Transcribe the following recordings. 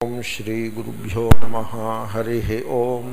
ఓం శ్రీగురుభ్యో నమ హరి ఓం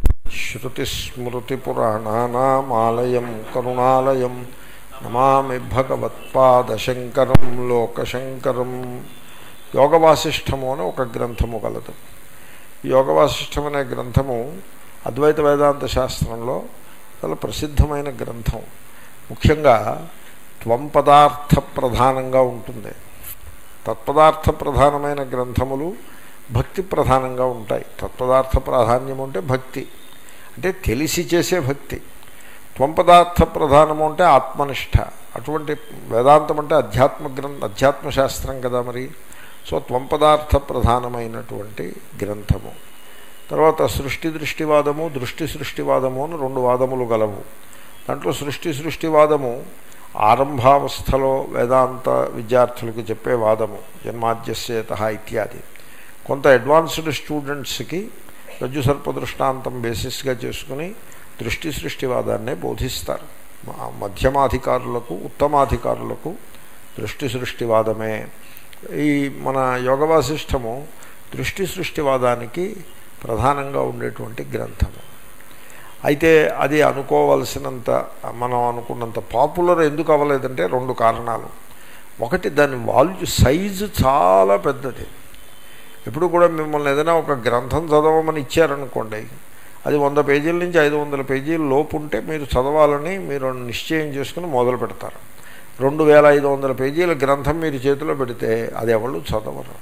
శ్రుతిస్మృతిపురాణానామాలయం కరుణాలయం నమామి భగవత్పాదశంకరం లోకశంకరం యోగవాసిష్టము అని ఒక గ్రంథము కలదు ఈ యోగవాసిష్టం అనే గ్రంథము అద్వైత వేదాంత శాస్త్రంలో చాలా ప్రసిద్ధమైన గ్రంథం ముఖ్యంగా త్వం పదార్థ ప్రధానంగా ఉంటుంది తత్పదార్థ ప్రధానమైన గ్రంథములు భక్తి ప్రధానంగా ఉంటాయి తత్పదార్థ ప్రాధాన్యం అంటే భక్తి అంటే తెలిసి చేసే భక్తి త్వంపదార్థ ప్రధానము అంటే ఆత్మనిష్ట అటువంటి వేదాంతం అంటే అధ్యాత్మ గ్రంథ అధ్యాత్మ శాస్త్రం కదా మరి సో త్వంపదార్థ ప్రధానమైనటువంటి గ్రంథము తర్వాత సృష్టి దృష్టివాదము దృష్టి సృష్టివాదము అని రెండు వాదములు గలవు దాంట్లో సృష్టి సృష్టివాదము ఆరంభావస్థలో వేదాంత విద్యార్థులకు చెప్పే వాదము జన్మాద్యస్యత ఇత్యాది కొంత అడ్వాన్స్డ్ స్టూడెంట్స్కి రజ్జు సర్పదృష్టాంతం బేసిస్గా చేసుకుని దృష్టి సృష్టివాదాన్నే బోధిస్తారు మధ్యమాధికారులకు ఉత్తమాధికారులకు దృష్టి సృష్టివాదమే ఈ మన యోగవాసిష్టము దృష్టి సృష్టివాదానికి ప్రధానంగా ఉండేటువంటి గ్రంథము అయితే అది అనుకోవలసినంత మనం అనుకున్నంత పాపులర్ ఎందుకు అవ్వలేదంటే రెండు కారణాలు ఒకటి దాని వాల్యూ సైజు చాలా పెద్దది ఎప్పుడు కూడా మిమ్మల్ని ఏదైనా ఒక గ్రంథం చదవమని ఇచ్చారనుకోండి అది వంద పేజీల నుంచి ఐదు వందల పేజీల లోపు ఉంటే మీరు చదవాలని మీరు నిశ్చయం చేసుకుని మొదలు పెడతారు రెండు వేల ఐదు వందల పేజీల గ్రంథం మీరు చేతిలో పెడితే అది ఎవరు చదవరు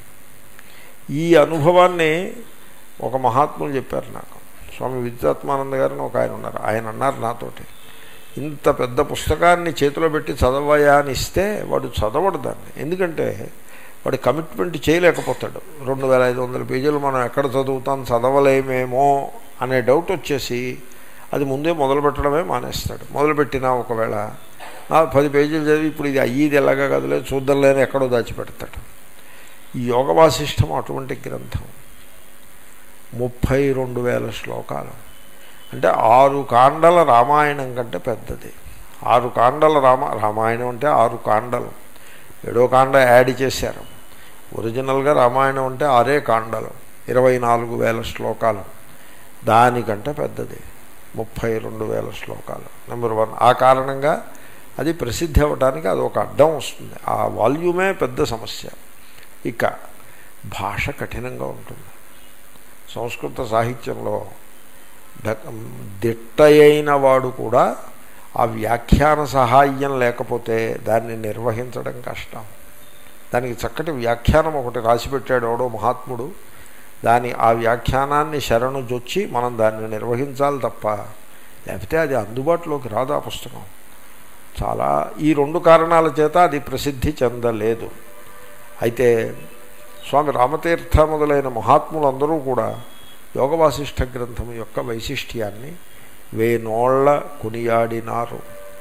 ఈ అనుభవాన్ని ఒక మహాత్ములు చెప్పారు నాకు స్వామి విద్యాత్మానంద గారిని ఒక ఆయన ఉన్నారు ఆయన అన్నారు నాతోటి ఇంత పెద్ద పుస్తకాన్ని చేతిలో పెట్టి చదవయా అని ఇస్తే వాడు చదవడు దాన్ని ఎందుకంటే వాడు కమిట్మెంట్ చేయలేకపోతాడు రెండు వేల ఐదు వందల పేజీలు మనం ఎక్కడ చదువుతాం చదవలేమేమో అనే డౌట్ వచ్చేసి అది ముందే మొదలు పెట్టడమే మానేస్తాడు మొదలుపెట్టినా ఒకవేళ పది పేజీలు చదివి ఇప్పుడు ఇది అయ్యేది ఎలాగా కదలే చూద్దాంలేని ఎక్కడో దాచిపెడతాడు ఈ యోగ వాసిష్టం అటువంటి గ్రంథం ముప్పై రెండు వేల శ్లోకాలు అంటే ఆరు కాండల రామాయణం కంటే పెద్దది ఆరు కాండల రామ రామాయణం అంటే ఆరు కాండలు ఏడో కాండ యాడ్ చేశారు ఒరిజినల్గా రామాయణం అంటే ఆరే కాండలు ఇరవై నాలుగు వేల శ్లోకాలు దానికంటే పెద్దది ముప్పై రెండు వేల శ్లోకాలు నెంబర్ వన్ ఆ కారణంగా అది ప్రసిద్ధి అవ్వడానికి అది ఒక అడ్డం వస్తుంది ఆ వాల్యూమే పెద్ద సమస్య ఇక భాష కఠినంగా ఉంటుంది సంస్కృత సాహిత్యంలో దిట్టయైన వాడు కూడా ఆ వ్యాఖ్యాన సహాయం లేకపోతే దాన్ని నిర్వహించడం కష్టం దానికి చక్కటి వ్యాఖ్యానం ఒకటి రాసిపెట్టాడు ఎవడో మహాత్ముడు దాని ఆ వ్యాఖ్యానాన్ని శరణు జొచ్చి మనం దాన్ని నిర్వహించాలి తప్ప లేకపోతే అది అందుబాటులోకి రాదు ఆ పుస్తకం చాలా ఈ రెండు కారణాల చేత అది ప్రసిద్ధి చెందలేదు అయితే స్వామి రామతీర్థ మొదలైన మహాత్ములందరూ కూడా యోగవాసిష్ఠ గ్రంథం యొక్క వైశిష్ట్యాన్ని వేనోళ్ల కొనియాడినారు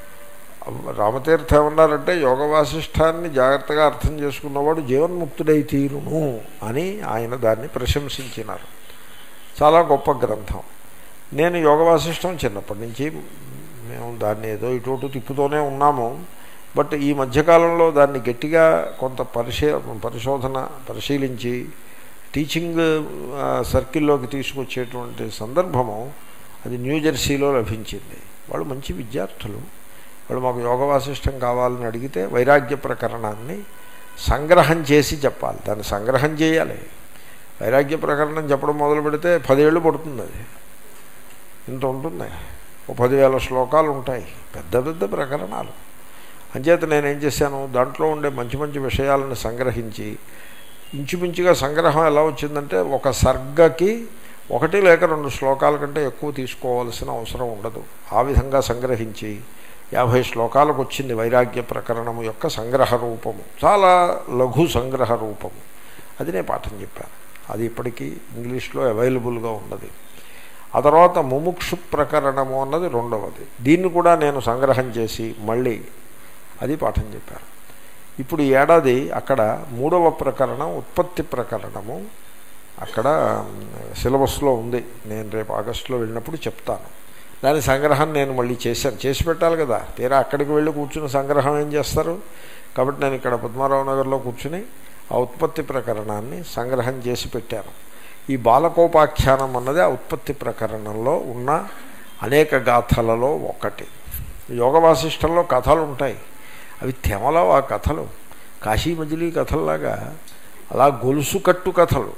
రామతీర్థ ఏమన్నారంటే యోగ వాసిష్టాన్ని జాగ్రత్తగా అర్థం చేసుకున్నవాడు జీవన్ముక్తుడై తీరును అని ఆయన దాన్ని ప్రశంసించినారు చాలా గొప్ప గ్రంథం నేను యోగ వాసిష్టం చిన్నప్పటి నుంచి మేము దాన్ని ఏదో ఇటు తిప్పుతూనే ఉన్నాము బట్ ఈ మధ్యకాలంలో దాన్ని గట్టిగా కొంత పరిశీ పరిశోధన పరిశీలించి టీచింగ్ సర్కిల్లోకి తీసుకొచ్చేటువంటి సందర్భము అది న్యూజెర్సీలో లభించింది వాళ్ళు మంచి విద్యార్థులు వాళ్ళు మాకు యోగ వాసిష్టం కావాలని అడిగితే వైరాగ్య ప్రకరణాన్ని సంగ్రహం చేసి చెప్పాలి దాన్ని సంగ్రహం చేయాలి వైరాగ్య ప్రకరణం చెప్పడం మొదలు పెడితే పదేళ్ళు పడుతుంది అది ఇంత ఉంటుంది ఓ పదివేల శ్లోకాలు ఉంటాయి పెద్ద పెద్ద ప్రకరణాలు అంచేత నేనేం చేశాను దాంట్లో ఉండే మంచి మంచి విషయాలను సంగ్రహించి ఇంచుమించుగా సంగ్రహం ఎలా వచ్చిందంటే ఒక సర్గకి ఒకటి లేక రెండు శ్లోకాల కంటే ఎక్కువ తీసుకోవాల్సిన అవసరం ఉండదు ఆ విధంగా సంగ్రహించి యాభై శ్లోకాలకు వచ్చింది వైరాగ్య ప్రకరణము యొక్క సంగ్రహ రూపము చాలా లఘు సంగ్రహ రూపము అది నేను పాఠం చెప్పాను అది ఇప్పటికీ ఇంగ్లీష్లో అవైలబుల్గా ఉన్నది ఆ తర్వాత ముముక్షు ప్రకరణము అన్నది రెండవది దీన్ని కూడా నేను సంగ్రహం చేసి మళ్ళీ అది పాఠం చెప్పాను ఇప్పుడు ఏడాది అక్కడ మూడవ ప్రకరణం ఉత్పత్తి ప్రకరణము అక్కడ సిలబస్లో ఉంది నేను రేపు ఆగస్టులో వెళ్ళినప్పుడు చెప్తాను దాని సంగ్రహం నేను మళ్ళీ చేశాను చేసి పెట్టాలి కదా తీరా అక్కడికి వెళ్ళి కూర్చుని సంగ్రహం ఏం చేస్తారు కాబట్టి నేను ఇక్కడ పద్మారావు నగర్లో కూర్చుని ఆ ఉత్పత్తి ప్రకరణాన్ని సంగ్రహం చేసి పెట్టాను ఈ బాలకోపాఖ్యానం అన్నది ఆ ఉత్పత్తి ప్రకరణంలో ఉన్న అనేక గాథలలో ఒకటి యోగ వాసిష్టంలో కథలు ఉంటాయి అవి తెమలో ఆ కథలు కాశీ మజిలీ కథల్లాగా అలా గొలుసు కట్టు కథలు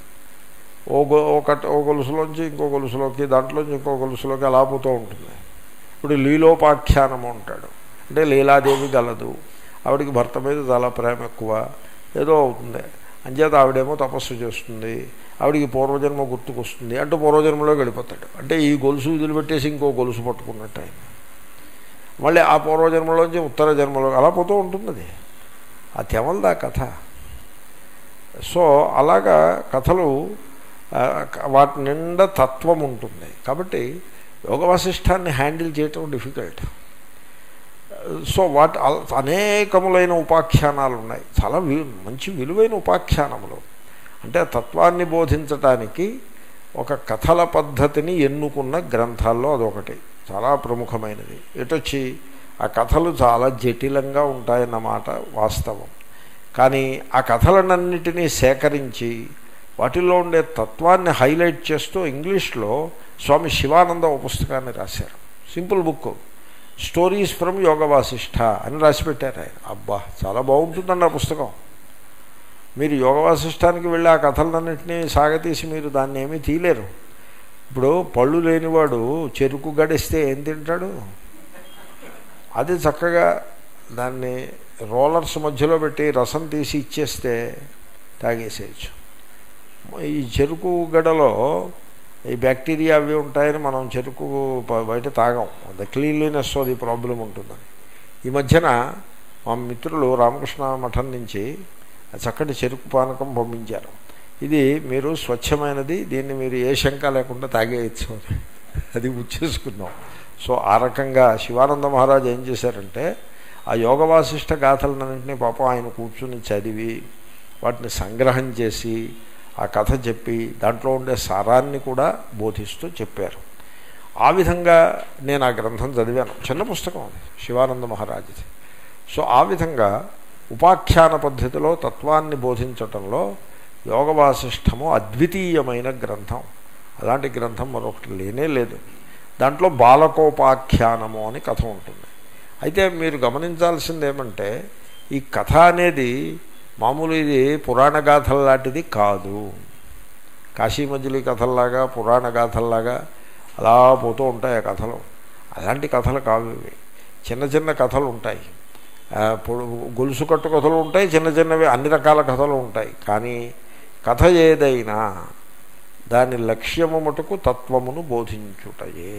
ఓ గొ ఓ కట్ ఓ గొలుసులోంచి ఇంకో గొలుసులోకి దాంట్లోంచి ఇంకో గొలుసులోకి అలా పోతూ ఉంటుంది ఇప్పుడు లీలోపాఖ్యానము ఉంటాడు అంటే లీలాదేవి గలదు ఆవిడికి భర్త మీద చాలా ప్రేమ ఎక్కువ ఏదో అవుతుంది అంచేత ఆవిడేమో తపస్సు చేస్తుంది ఆవిడికి పూర్వజన్మ గుర్తుకొస్తుంది అంటే పూర్వజన్మలో గడిపోతాడు అంటే ఈ గొలుసు వదిలిపెట్టేసి ఇంకో గొలుసు పట్టుకున్నట్టు ఆయన మళ్ళీ ఆ పూర్వజన్మలోంచి ఉత్తర జన్మలో అలా పోతూ ఉంటుంది అది ఆ తెమలదా కథ సో అలాగా కథలు ఆ, వాటి నిండా తత్వం ఉంటుంది కాబట్టి యోగ వశిష్టాన్ని హ్యాండిల్ చేయటం డిఫికల్ట్ సో వాటి అల్- అనేకములైన ఉపాఖ్యానాలు ఉన్నాయి చాలా వి మంచి విలువైన ఉపాఖ్యానములు అంటే తత్వాన్ని బోధించటానికి ఒక కథల పద్ధతిని ఎన్నుకున్న గ్రంథాల్లో అదొకటి చాలా ప్రముఖమైనది ఎటొచ్చి ఆ కథలు చాలా జటిలంగా ఉంటాయన్నమాట వాస్తవం కానీ ఆ కథలనన్నిటినీ సేకరించి వాటిలో ఉండే తత్వాన్ని హైలైట్ చేస్తూ ఇంగ్లీష్లో స్వామి శివానంద ఒక పుస్తకాన్ని రాశారు simple book stories from Yoga Vasishtha అని రాసిపెట్టారు ఆయన అబ్బా చాలా బాగుంటుందండి ఆ పుస్తకం మీరు యోగ వాసిష్టానికి వెళ్ళి ఆ కథలన్నింటినీ సాగతీసి మీరు దాన్ని ఏమీ తీయలేరు ఇప్పుడు పళ్ళు లేనివాడు చెరుకు గడిస్తే ఏం తింటాడు అది చక్కగా దాన్ని రోలర్స్ మధ్యలో పెట్టి రసం తీసి ఇచ్చేస్తే తాగేసేయచ్చు ఈ చెరుకు గడలో ఈ బ్యాక్టీరియా అవి ఉంటాయని మనం చెరుకు బ- బయట తాగం ద క్లీన్లీనెస్ అది ప్రాబ్లం ఉంటుందని ఈ మధ్యన మా మిత్రులు రామకృష్ణ మఠం నుంచి చక్కటి చెరుకు పానకం పంపించారు ఇది మీరు స్వచ్ఛమైనది దీన్ని మీరు ఏ శంక లేకుండా తాగేయచ్చు అని అది ఉచ్చేసుకున్నాం సో ఆ రకంగా శివానంద మహారాజు ఏం చేశారంటే ఆ యోగ వాసిష్ట గాథలన్నింటినీ పాపం ఆయన కూర్చుని చదివి వాటిని సంగ్రహం చేసి ఆ కథ చెప్పి దాంట్లో ఉండే సారాన్ని కూడా బోధిస్తూ చెప్పారు ఆ విధంగా నేను ఆ గ్రంథం చదివాను చిన్న పుస్తకం అది శివానంద మహారాజుది సో ఆ విధంగా ఉపాఖ్యాన పద్ధతిలో తత్వాన్ని బోధించటంలో యోగ వాసిష్టము అద్వితీయమైన గ్రంథం అలాంటి గ్రంథం మరొకటి లేనే లేదు దాంట్లో బాలకోపాఖ్యానము అని కథ ఉంటుంది అయితే మీరు గమనించాల్సింది ఏమంటే ఈ కథ అనేది మామూలు ఇది పురాణ గాథల లాంటిది కాదు కాశీ మజిలీ కథల్లాగా పురాణ గాథల్లాగా అలా పోతూ ఉంటాయి ఆ కథలు అలాంటి కథలు కావు ఇవి చిన్న చిన్న కథలు ఉంటాయి ఆ, పొడు- గొలుసు కట్టు కథలు ఉంటాయి చిన్న చిన్నవి అన్ని రకాల కథలు ఉంటాయి కానీ కథ ఏదైనా దాని లక్ష్యము మటుకు తత్వమును బోధించుటయే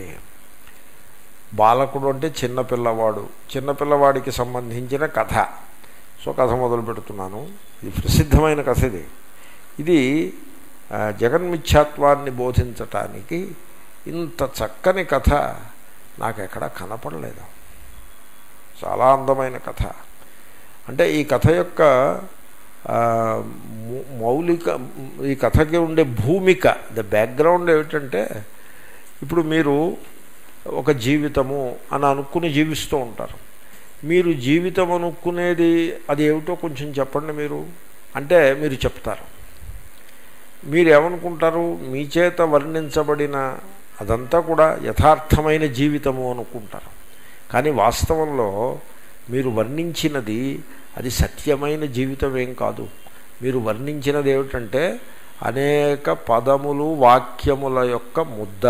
బాలకుడు అంటే చిన్నపిల్లవాడు చిన్నపిల్లవాడికి సంబంధించిన కథ సో కథ మొదలు పెడుతున్నాను ఇది ప్రసిద్ధమైన కథ ఇది ఇది ఆ, జగన్మిథ్యాత్వాన్ని బోధించటానికి ఇంత చక్కని కథ నాకు ఎక్కడా కనపడలేదు చాలా అందమైన కథ అంటే ఈ కథ యొక్క ఆ, మౌ- మౌలిక ఈ కథకి ఉండే భూమిక ద బ్యాక్గ్రౌండ్ ఏమిటంటే ఇప్పుడు మీరు ఒక జీవితము అని అనుకుని జీవిస్తూ ఉంటారు మీరు జీవితం అనుకునేది అది ఏమిటో కొంచెం చెప్పండి మీరు అంటే మీరు చెప్తారు మీరు ఏమనుకుంటారు మీ చేత వర్ణించబడిన అదంతా కూడా యథార్థమైన జీవితము అనుకుంటారు కానీ వాస్తవంలో మీరు వర్ణించినది అది సత్యమైన జీవితం ఏం కాదు మీరు వర్ణించినది ఏమిటంటే అనేక పదములు వాక్యముల యొక్క ముద్ద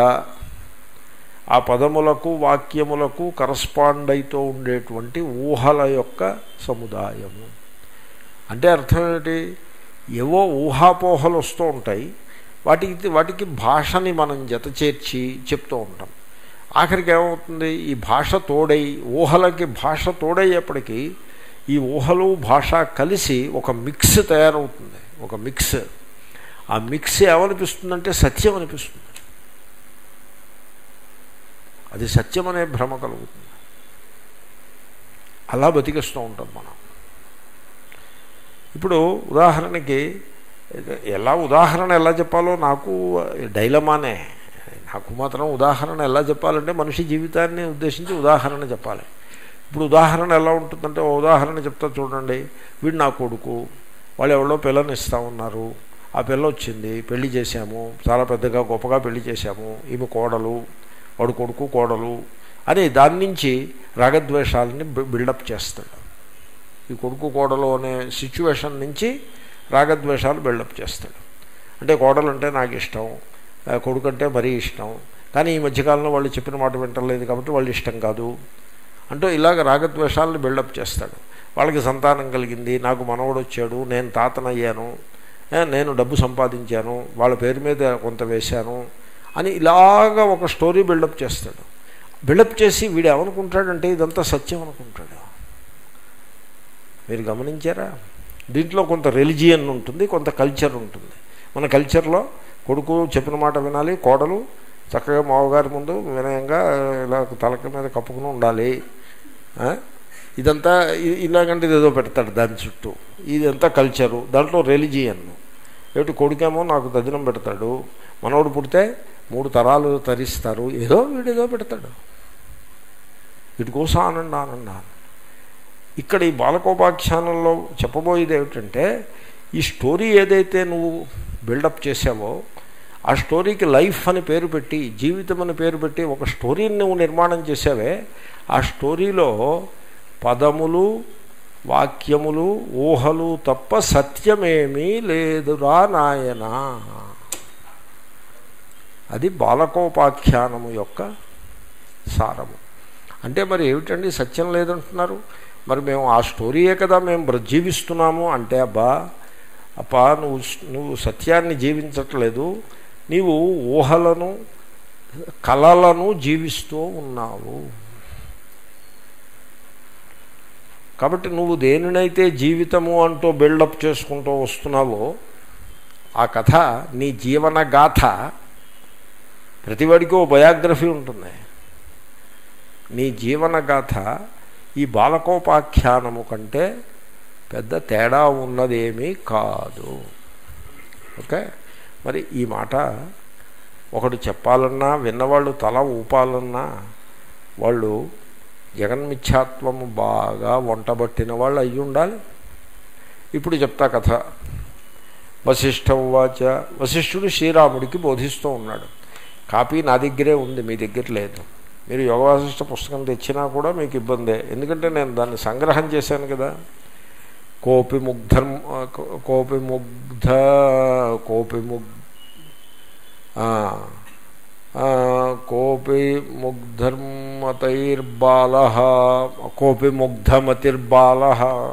ఆ పదములకు వాక్యములకు కరస్పాండ్ అయితో ఉండేటువంటి ఊహల యొక్క సముదాయము అంటే అర్థం ఏమిటి ఏవో ఊహాపోహలు వస్తూ ఉంటాయి వాటికి వాటికి భాషని మనం జత చేర్చి చెప్తూ ఉంటాం ఆఖరికి ఏమవుతుంది ఈ భాష తోడై ఊహలకి భాష తోడయ్యేప్పటికీ ఈ ఊహలు భాష కలిసి ఒక మిక్స్ తయారవుతుంది ఒక మిక్స్ ఆ మిక్స్ ఏమనిపిస్తుందంటే సత్యం అనిపిస్తుంది అది సత్యం అనే భ్రమ కలుగుతుంది అలా బతికిస్తూ ఉంటాం మనం ఇప్పుడు ఉదాహరణకి ఎలా ఉదాహరణ ఎలా చెప్పాలో నాకు డైలమానే నాకు మాత్రం ఉదాహరణ ఎలా చెప్పాలంటే మనిషి జీవితాన్ని ఉద్దేశించి ఉదాహరణ చెప్పాలి ఇప్పుడు ఉదాహరణ ఎలా ఉంటుందంటే ఓ ఉదాహరణ చెప్తా చూడండి వీడు నా కొడుకు వాళ్ళు ఎవరో పిల్లని ఇస్తా ఉన్నారు ఆ పిల్ల వచ్చింది పెళ్లి చేశాము చాలా పెద్దగా గొప్పగా పెళ్లి చేశాము ఈమె కోడలు వాడు కొడుకు కోడలు అని దాని నుంచి రాగద్వేషాలని బి- బిల్డప్ చేస్తాడు ఈ కొడుకు కోడలు అనే సిచ్యువేషన్ నుంచి రాగద్వేషాలు బిల్డప్ చేస్తాడు అంటే కోడలు అంటే నాకు ఇష్టం ఆ, కొడుకు అంటే మరీ ఇష్టం కానీ ఈ మధ్యకాలంలో వాళ్ళు చెప్పిన మాట వింటలేదు కాబట్టి వాళ్ళు ఇష్టం కాదు అంటూ ఇలాగ రాగద్వేషాలను బిల్డప్ చేస్తాడు వాళ్ళకి సంతానం కలిగింది నాకు మనవడు వచ్చాడు నేను తాతనయ్యాను ఏ, నేను డబ్బు సంపాదించాను వాళ్ళ పేరు మీద కొంత వేశాను అని ఇలాగ ఒక స్టోరీ బిల్డప్ చేస్తాడు బిల్డప్ చేసి వీడు ఏమనుకుంటాడంటే ఇదంతా సత్యం అనుకుంటాడు మీరు గమనించారా దీంట్లో కొంత రెలిజియన్ ఉంటుంది కొంత కల్చర్ ఉంటుంది మన కల్చర్లో కొడుకు చెప్పిన మాట వినాలి కోడలు చక్కగా మామగారి ముందు వినయంగా ఇలా తలక మీద కప్పుకుని ఉండాలి ఆ? ఇదంతా ఇ- ఇలాగంటే ఏదో పెడతాడు దాని చుట్టూ ఇదంతా కల్చరు దాంట్లో రెలిజియన్ ఏమిటి కొడుకేమో నాకు దర్శనం పెడతాడు మనవడు పుడితే మూడు తరాలు తరిస్తారు ఏదో వీడేదో పెడతాడు వీటి కోసం ఆనంద ఆనంద ఇక్కడ ఈ బాలకోపాఖ్యానంలో చెప్పబోయేది ఏమిటంటే ఈ స్టోరీ ఏదైతే నువ్వు బిల్డప్ చేసావో ఆ స్టోరీకి లైఫ్ అని పేరు పెట్టి జీవితం అని పేరు పెట్టి ఒక స్టోరీని నువ్వు నిర్మాణం చేసావే ఆ స్టోరీలో పదములు వాక్యములు ఊహలు తప్ప సత్యమేమీ లేదురా నాయనా అది బాలకోపాఖ్యానము యొక్క సారము అంటే మరి ఏమిటండి సత్యం లేదంటున్నారు మరి మేము ఆ స్టోరీయే కదా మేము బ్ర- జీవిస్తున్నాము అంటే అబ్బా అప్పా నువ్వు నువ్వు సత్యాన్ని జీవించట్లేదు నీవు ఊహలను కలలను జీవిస్తూ ఉన్నావు కాబట్టి నువ్వు దేనినైతే జీవితము అంటూ బిల్డప్ చేసుకుంటూ వస్తున్నావో ఆ కథ నీ జీవన గాథ ప్రతివాడికి ఓ బయోగ్రఫీ ఉంటుంది నీ జీవన గాథ ఈ బాలకోపాఖ్యానము కంటే పెద్ద తేడా ఉన్నదేమీ కాదు ఓకే మరి ఈ మాట ఒకడు చెప్పాలన్నా విన్నవాళ్ళు తల ఊపాలన్నా వాళ్ళు జగన్మిథ్యాత్వము బాగా వంటబట్టిన వాళ్ళు అయ్యి ఉండాలి ఇప్పుడు చెప్తా కథ వశిష్ఠం వాచ వశిష్ఠుడు శ్రీరాముడికి బోధిస్తూ ఉన్నాడు కాపీ నా దగ్గరే ఉంది మీ దగ్గర లేదు మీరు యోగ వాసిష్ఠ పుస్తకం తెచ్చినా కూడా మీకు ఇబ్బందే ఎందుకంటే నేను దాన్ని సంగ్రహం చేశాను కదా కోపి ముగ్ధర్ కోపి ముగ్ధ కోపి ముగ్ ఆ, ఆ, కోపి ముగ్ధర్మతైర్బాల కోపి ముగ్ధమతిర్బాల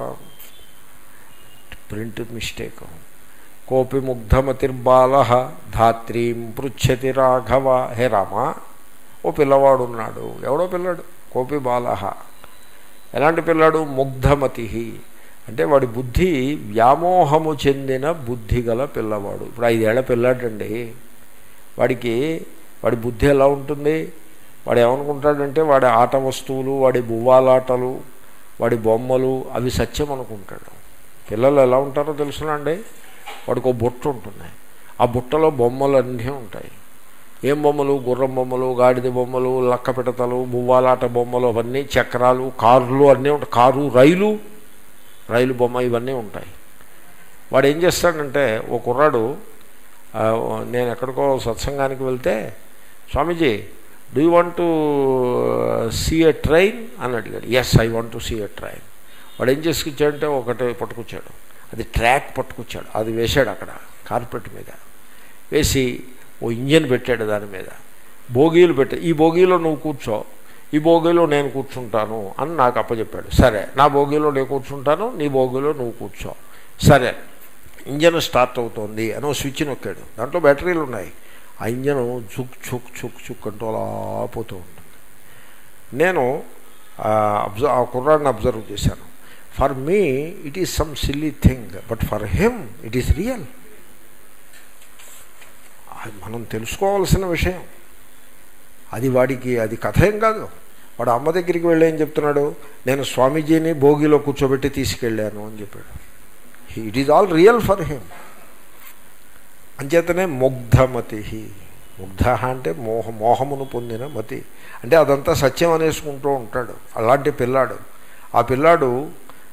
ప్రింట్ మిస్టేక్ కోపి ముగ్ధమతిర్బాల ధాత్రీం పృచ్చతి రాఘవ హే రామ ఓ పిల్లవాడు ఉన్నాడు ఎవడో పిల్లాడు కోపి బాల ఎలాంటి పిల్లాడు ముగ్ధమతి అంటే వాడి బుద్ధి వ్యామోహము చెందిన బుద్ధి గల పిల్లవాడు ఇప్పుడు ఐదేళ్ల పిల్లాడండి వాడికి వాడి బుద్ధి ఎలా ఉంటుంది వాడు ఏమనుకుంటాడంటే వాడి ఆట వస్తువులు వాడి బువ్వాలాటలు వాడి బొమ్మలు అవి సత్యం అనుకుంటాడు పిల్లలు ఎలా ఉంటారో తెలుసునండి వాడికి ఒక బుట్ట ఉంటుంది ఆ బుట్టలో బొమ్మలు అన్నీ ఉంటాయి ఏం బొమ్మలు గుర్రం బొమ్మలు గాడిద బొమ్మలు లక్క పిడతలు బువ్వాలాట బొమ్మలు అవన్నీ చక్రాలు కార్లు అన్నీ ఉంటాయి కారు రైలు రైలు బొమ్మ ఇవన్నీ ఉంటాయి వాడు ఏం చేస్తాడంటే ఓ కుర్రాడు ఆ, నేను ఎక్కడికో సత్సంగానికి వెళ్తే Swamiji do you want to see a train అని అడిగాడు yes I want to see a train వాడు ఏం చేసుకొచ్చాడంటే ఒకటి పట్టుకొచ్చాడు అది ట్రాక్ పట్టుకొచ్చాడు అది వేశాడు అక్కడ కార్పెట్ మీద వేసి ఓ ఇంజన్ పెట్టాడు దాని మీద బోగీలు పెట్టాడు ఈ బోగీలో నువ్వు కూర్చో ఈ బోగీలో నేను కూర్చుంటాను అని నాకు అప్పచెప్పాడు సరే నా బోగీలో నేను కూర్చుంటాను నీ బోగీలో నువ్వు కూర్చో సరే ఇంజన్ స్టార్ట్ అవుతోంది అని ఓ స్విచ్ నొక్కాడు దాంట్లో బ్యాటరీలు ఉన్నాయి ఆ ఇంజన్ చుక్ చుక్ చుక్ చుక్ అంటూ అలా పోతూ ఉంటుంది నేను అబ్జర్వ్ ఆ కుర్రాడిని అబ్జర్వ్ చేశాను for me it is some silly thing but for him it is real అది మనం తెలుసుకోవాల్సిన విషయం అది వాడికి అది కథ ఏం కాదు వాడు అమ్మ దగ్గరికి వెళ్ళి ఏం చెప్తున్నాడు నేను స్వామీజీని భోగిలో కూర్చోబెట్టి తీసుకెళ్ళాను అని చెప్పాడు it is all real for him అంచేతనే ముగ్ధమతి ముగ్ధ అంటే మోహ మోహమును పొందిన మతి అంటే అదంతా సత్యం అనేసుకుంటూ ఉంటాడు అలాంటి పిల్లాడు ఆ పిల్లాడు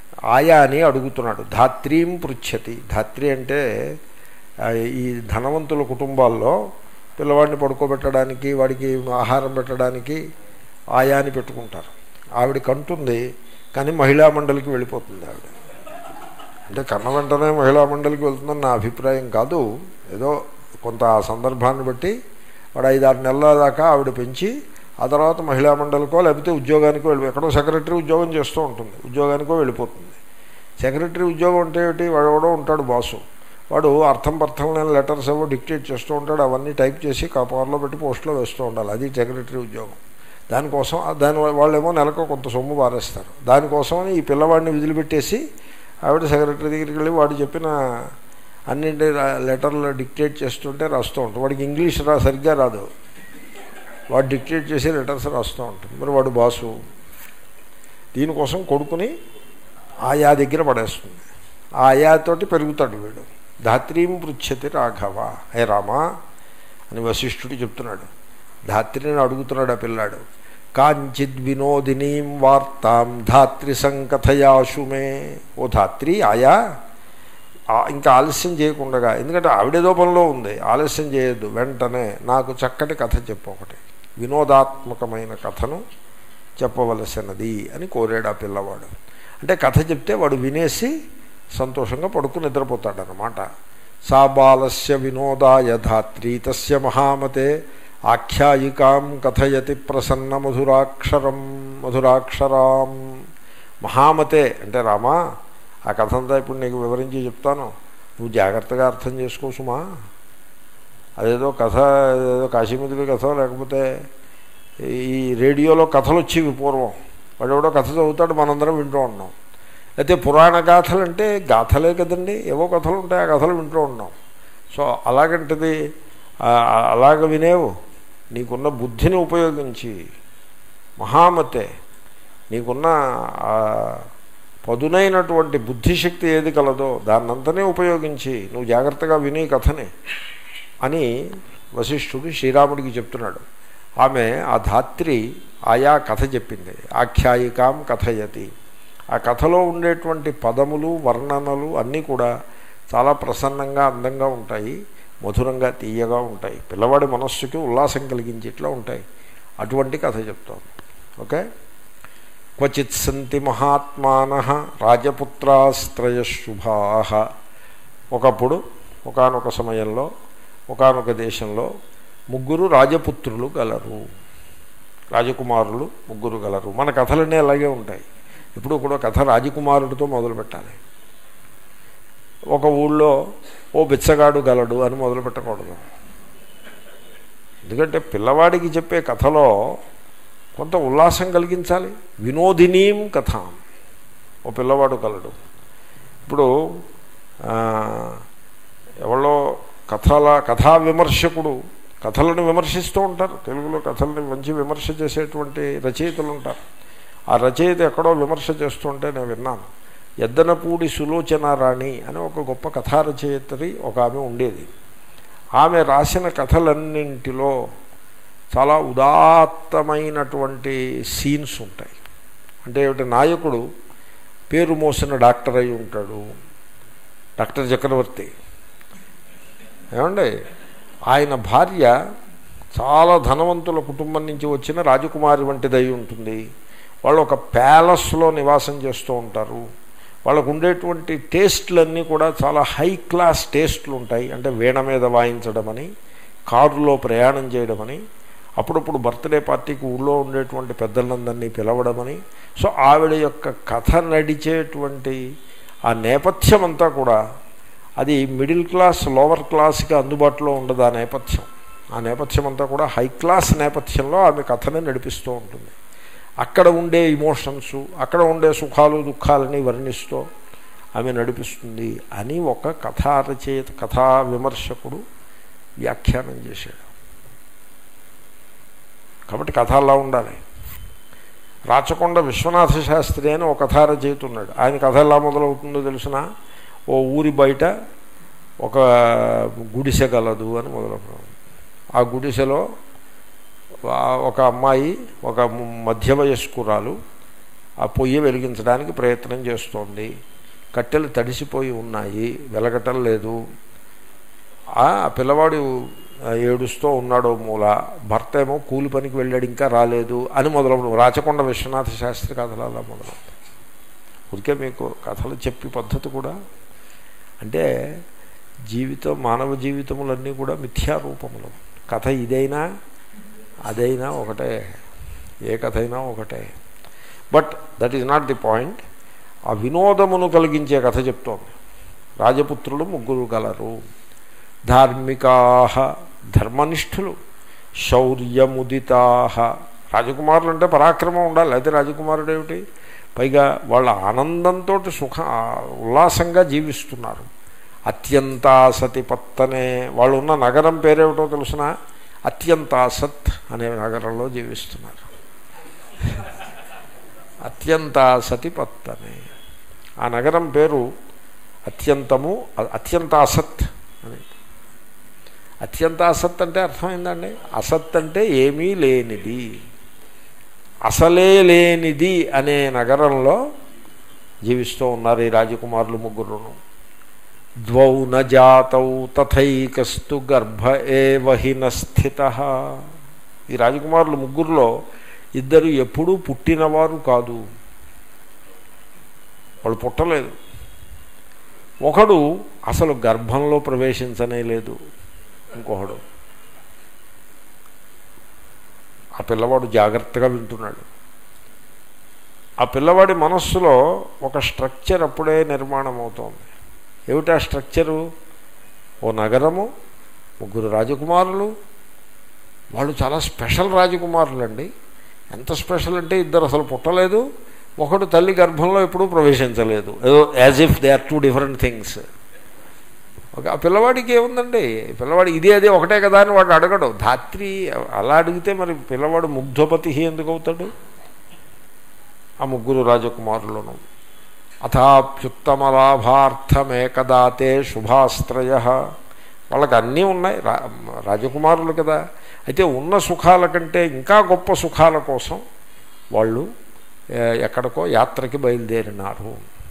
ఆయా అని అడుగుతున్నాడు ధాత్రీం పృచ్ఛతి ధాత్రి అంటే ఆ, ఈ ధనవంతుల కుటుంబాల్లో పిల్లవాడిని పడుకోబెట్టడానికి వాడికి ఆహారం పెట్టడానికి ఆయా అని పెట్టుకుంటారు ఆవిడ కంటుంది కానీ మహిళా మండలికి వెళ్ళిపోతుంది ఆవిడ అంటే కన్న వెంటనే మహిళా మండలికి వెళ్తుందని నా అభిప్రాయం కాదు ఏదో కొంత ఆ సందర్భాన్ని బట్టి వాడు ఐదారు నెలల దాకా ఆవిడ పెంచి ఆ తర్వాత మహిళా మండలికో లేకపోతే ఉద్యోగానికో వెళ్ళి ఎక్కడో సెక్రటరీ ఉద్యోగం చేస్తూ ఉంటుంది ఉద్యోగానికో వెళ్ళిపోతుంది సెక్రటరీ ఉద్యోగం అంటే ఏమిటి వాడు ఎవడో ఉంటాడు బాసు వాడు అర్థం పర్థం లేని లెటర్స్ ఏవో డిక్టేట్ చేస్తూ ఉంటాడు అవన్నీ టైప్ చేసి కవర్లో పెట్టి పోస్ట్లో వేస్తూ ఉండాలి అది సెక్రటరీ ఉద్యోగం దానికోసం దాని వాళ్ళేమో నెలకు కొంత సొమ్ము పారేస్తారు దానికోసమని ఈ పిల్లవాడిని విదిలిపెట్టేసి ఆవిడ సెక్రటరీ దగ్గరికి వెళ్ళి వాడు చెప్పిన అన్నింటి రా- లెటర్లు డిక్టేట్ చేస్తుంటే రాస్తూ ఉంటాడు వాడికి ఇంగ్లీష్ రా సరిగ్గా రాదు వాడు డిక్టేట్ చేసి లెటర్స్ రాస్తూ ఉంటుంది మరి వాడు బాసు దీనికోసం కొడుకుని ఆయా దగ్గర పడేస్తుంది ఆ ఆయాతోటి పెరుగుతాడు వీడు ధాత్రీం పృచ్ఛతి రాఘవ హే రామా అని వశిష్ఠుడు చెప్తున్నాడు ధాత్రిని అడుగుతున్నాడు ఆ పిల్లాడు కాంచిద్ వినోదినీం వార్తాం ధాత్రి సంకథయాశుమే ఓ ధాత్రి ఆయా ఆ, ఇంకా ఆలస్యం చేయకుండా ఎందుకంటే ఆవిడేదో పనిలో ఉంది ఆలస్యం చేయొద్దు వెంటనే నాకు చక్కటి కథ చెప్పు ఒకటి వినోదాత్మకమైన కథను చెప్పవలసినది అని కోరాడు ఆ పిల్లవాడు అంటే కథ చెప్తే వాడు వినేసి సంతోషంగా పడుకుని నిద్రపోతాడనమాట సా బాలస్య వినోదాయ ధాత్రీ తస్య మహామతే ఆఖ్యాయికాం కథయతి ప్రసన్న మధురాక్షరం మధురాక్షరాం మహామతే అంటే రామా ఆ కథ అంతా ఇప్పుడు నీకు వివరించి చెప్తాను నువ్వు జాగ్రత్తగా అర్థం చేసుకో సుమా అదేదో కథ ఏదో కాశీమిదిలి కథ లేకపోతే ఈ రేడియోలో కథలు వచ్చేవి పూర్వం వాడు ఎవడో కథ చదువుతాడు మనందరం వింటూ ఉన్నాం అయితే పురాణ గాథలు అంటే గాథలే కదండి ఏవో కథలు ఉంటాయి ఆ కథలు వింటూ ఉన్నాం సో అలాగంటిది ఆ, అలాగ వినేవు నీకున్న బుద్ధిని ఉపయోగించి మహామతే నీకున్న ఆ పదునైనటువంటి బుద్ధిశక్తి ఏది కలదో దాన్నంతనే ఉపయోగించి నువ్వు జాగ్రత్తగా విని కథని అని వశిష్ఠుడు శ్రీరాముడికి చెప్తున్నాడు ఆమె ఆ ధాత్రి ఆయా కథ చెప్పింది ఆఖ్యాయికాం కథయతి ఆ కథలో ఉండేటువంటి పదములు వర్ణనలు అన్నీ కూడా చాలా ప్రసన్నంగా అందంగా ఉంటాయి మధురంగా తీయగా ఉంటాయి పిల్లవాడి మనస్సుకి ఉల్లాసం కలిగించేట్లా ఉంటాయి అటువంటి కథ చెప్తాను ఓకే క్వచిత్ సంతి మహాత్మాన రాజపుత్రాస్త్రయశుభా ఒకప్పుడు ఒకానొక సమయంలో ఒకానొక దేశంలో ముగ్గురు రాజపుత్రులు గలరు రాజకుమారులు ముగ్గురు గలరు మన కథలన్నీ అలాగే ఉంటాయి ఇప్పుడు కూడా కథ రాజకుమారుడితో మొదలు పెట్టాలి ఒక ఊళ్ళో ఓ బిచ్చగాడు గలడు అని మొదలు పెట్టకూడదు ఎందుకంటే పిల్లవాడికి చెప్పే కథలో కొంత ఉల్లాసం కలిగించాలి వినోదినీం కథ ఓ పిల్లవాడు కలడు ఇప్పుడు ఆ, ఎవరో కథల కథా విమర్శకుడు కథలను విమర్శిస్తూ ఉంటారు తెలుగులో కథలను మంచి విమర్శ చేసేటువంటి రచయితలు ఉంటారు ఆ రచయిత ఎక్కడో విమర్శ చేస్తుంటే నేను విన్నాను ఎద్దనపూడి సులోచన రాణి అని ఒక గొప్ప కథా రచయిత్రి ఒక ఆమె ఉండేది ఆమె రాసిన కథలన్నింటిలో చాలా ఉదాత్తమైనటువంటి సీన్స్ ఉంటాయి అంటే ఏమిటి నాయకుడు పేరు మోసిన డాక్టర్ అయి ఉంటాడు డాక్టర్ చక్రవర్తి ఏమండి ఆయన భార్య చాలా ధనవంతుల కుటుంబం నుంచి వచ్చిన రాజకుమారి వంటిదై ఉంటుంది వాళ్ళు ఒక ప్యాలెస్లో నివాసం చేస్తూ ఉంటారు వాళ్ళకు ఉండేటువంటి టేస్ట్లన్నీ కూడా చాలా హై క్లాస్ టేస్ట్లు ఉంటాయి అంటే వీణ మీద వాయించడమని కారులో ప్రయాణం చేయడమని అప్పుడప్పుడు బర్త్డే పార్టీకి ఊళ్ళో ఉండేటువంటి పెద్దలందరినీ పిలవడమని సో ఆవిడ యొక్క కథ నడిచేటువంటి ఆ నేపథ్యం అంతా కూడా అది మిడిల్ క్లాస్ లోవర్ క్లాస్కి అందుబాటులో ఉండదు ఆ నేపథ్యం ఆ నేపథ్యం అంతా కూడా హై క్లాస్ నేపథ్యంలో ఆమె కథని నడిపిస్తూ ఉంటుంది అక్కడ ఉండే ఇమోషన్స్ అక్కడ ఉండే సుఖాలు దుఃఖాలని వర్ణిస్తూ ఆమె నడిపిస్తుంది అని ఒక కథా రచయిత కథా విమర్శకుడు వ్యాఖ్యానం చేశాడు కాబట్టి కథ అలా ఉండాలి రాచకొండ విశ్వనాథ శాస్త్రి అని ఒక కథా రచయిత ఉన్నాడు ఆయన కథ ఎలా మొదలవుతుందో తెలిసిన ఓ ఊరి బయట ఒక గుడిసె గలదు అని మొదలవుతుంది ఆ గుడిసెలో ఆ ఒక అమ్మాయి ఒక మధ్య వయస్కురాలు ఆ పొయ్యి వెలిగించడానికి ప్రయత్నం చేస్తోంది కట్టెలు తడిసిపోయి ఉన్నాయి వెలగటం లేదు ఆ పిల్లవాడు ఏడుస్తూ ఉన్నాడో మూల భర్త ఏమో కూలి పనికి వెళ్ళాడు ఇంకా రాలేదు అని మొదలవు రాచకొండ విశ్వనాథ శాస్త్రి కథలు అలా మొదలవుతాయి ఊరికే మీకు కథలు చెప్పి పద్ధతి కూడా అంటే జీవితం మానవ జీవితములన్నీ కూడా మిథ్యారూపములు కథ ఇదైనా అదైనా ఒకటే ఏ కథ అయినా ఒకటే but that is not the point ఆ వినోదమును కలిగించే కథ చెప్తోంది రాజపుత్రులు ముగ్గురు గలరు ధార్మికా ధర్మనిష్ఠులు శౌర్యముదితా రాజకుమారులు అంటే పరాక్రమం ఉండాలి అయితే రాజకుమారుడు ఏమిటి పైగా వాళ్ళ ఆనందంతో సుఖ ఉల్లాసంగా జీవిస్తున్నారు అత్యంతాసతి పత్తనే వాళ్ళు ఉన్న నగరం పేరేమిటో తెలుసిన అత్యంతాసత్ అనే నగరంలో జీవిస్తున్నారు అత్యంతాసతి పత్తనే ఆ నగరం పేరు అత్యంతము అత్యంత అసత్ అని అత్యంత అసత్ అంటే అర్థమైందండి అసత్ అంటే ఏమీ లేనిది అసలే లేనిది అనే నగరంలో జీవిస్తూ ఉన్నారు ఈ రాజకుమారులు ముగ్గురును ద్వౌ నజాతౌ తథైకస్తు గర్భ ఏవహిన స్థిత ఈ రాజకుమారులు ముగ్గురులో ఇద్దరు ఎప్పుడూ పుట్టినవారు కాదు వాళ్ళు పుట్టలేదు ఒకడు అసలు గర్భంలో ప్రవేశించనే లేదు ఇంకొకడు ఆ పిల్లవాడు జాగ్రత్తగా వింటున్నాడు ఆ పిల్లవాడి మనస్సులో ఒక స్ట్రక్చర్ అప్పుడే నిర్మాణం అవుతోంది ఏమిటా స్ట్రక్చరు ఓ నగరము ముగ్గురు రాజకుమారులు వాళ్ళు చాలా స్పెషల్ రాజకుమారులు అండి ఎంత స్పెషల్ అంటే ఇద్దరు అసలు పుట్టలేదు ఒకడు తల్లి గర్భంలో ఎప్పుడూ ప్రవేశించలేదు ఏదో as if they are two different things ఒక ఆ పిల్లవాడికి ఏముందండి పిల్లవాడు ఇదే అదే ఒకటే కదా అని వాడు అడగడు ధాత్రి అలా అడిగితే మరి పిల్లవాడు ముగ్ధపతి ఎందుకు అవుతాడు ఆ ముగ్గురు రాజకుమారులను అథాప్యుత్తమలాభార్థమేకదాతే శుభాశ్రయ వాళ్ళకి అన్నీ ఉన్నాయి రా రాజకుమారులు కదా అయితే ఉన్న సుఖాల కంటే ఇంకా గొప్ప సుఖాల కోసం వాళ్ళు ఎక్కడికో యాత్రకి బయలుదేరినారు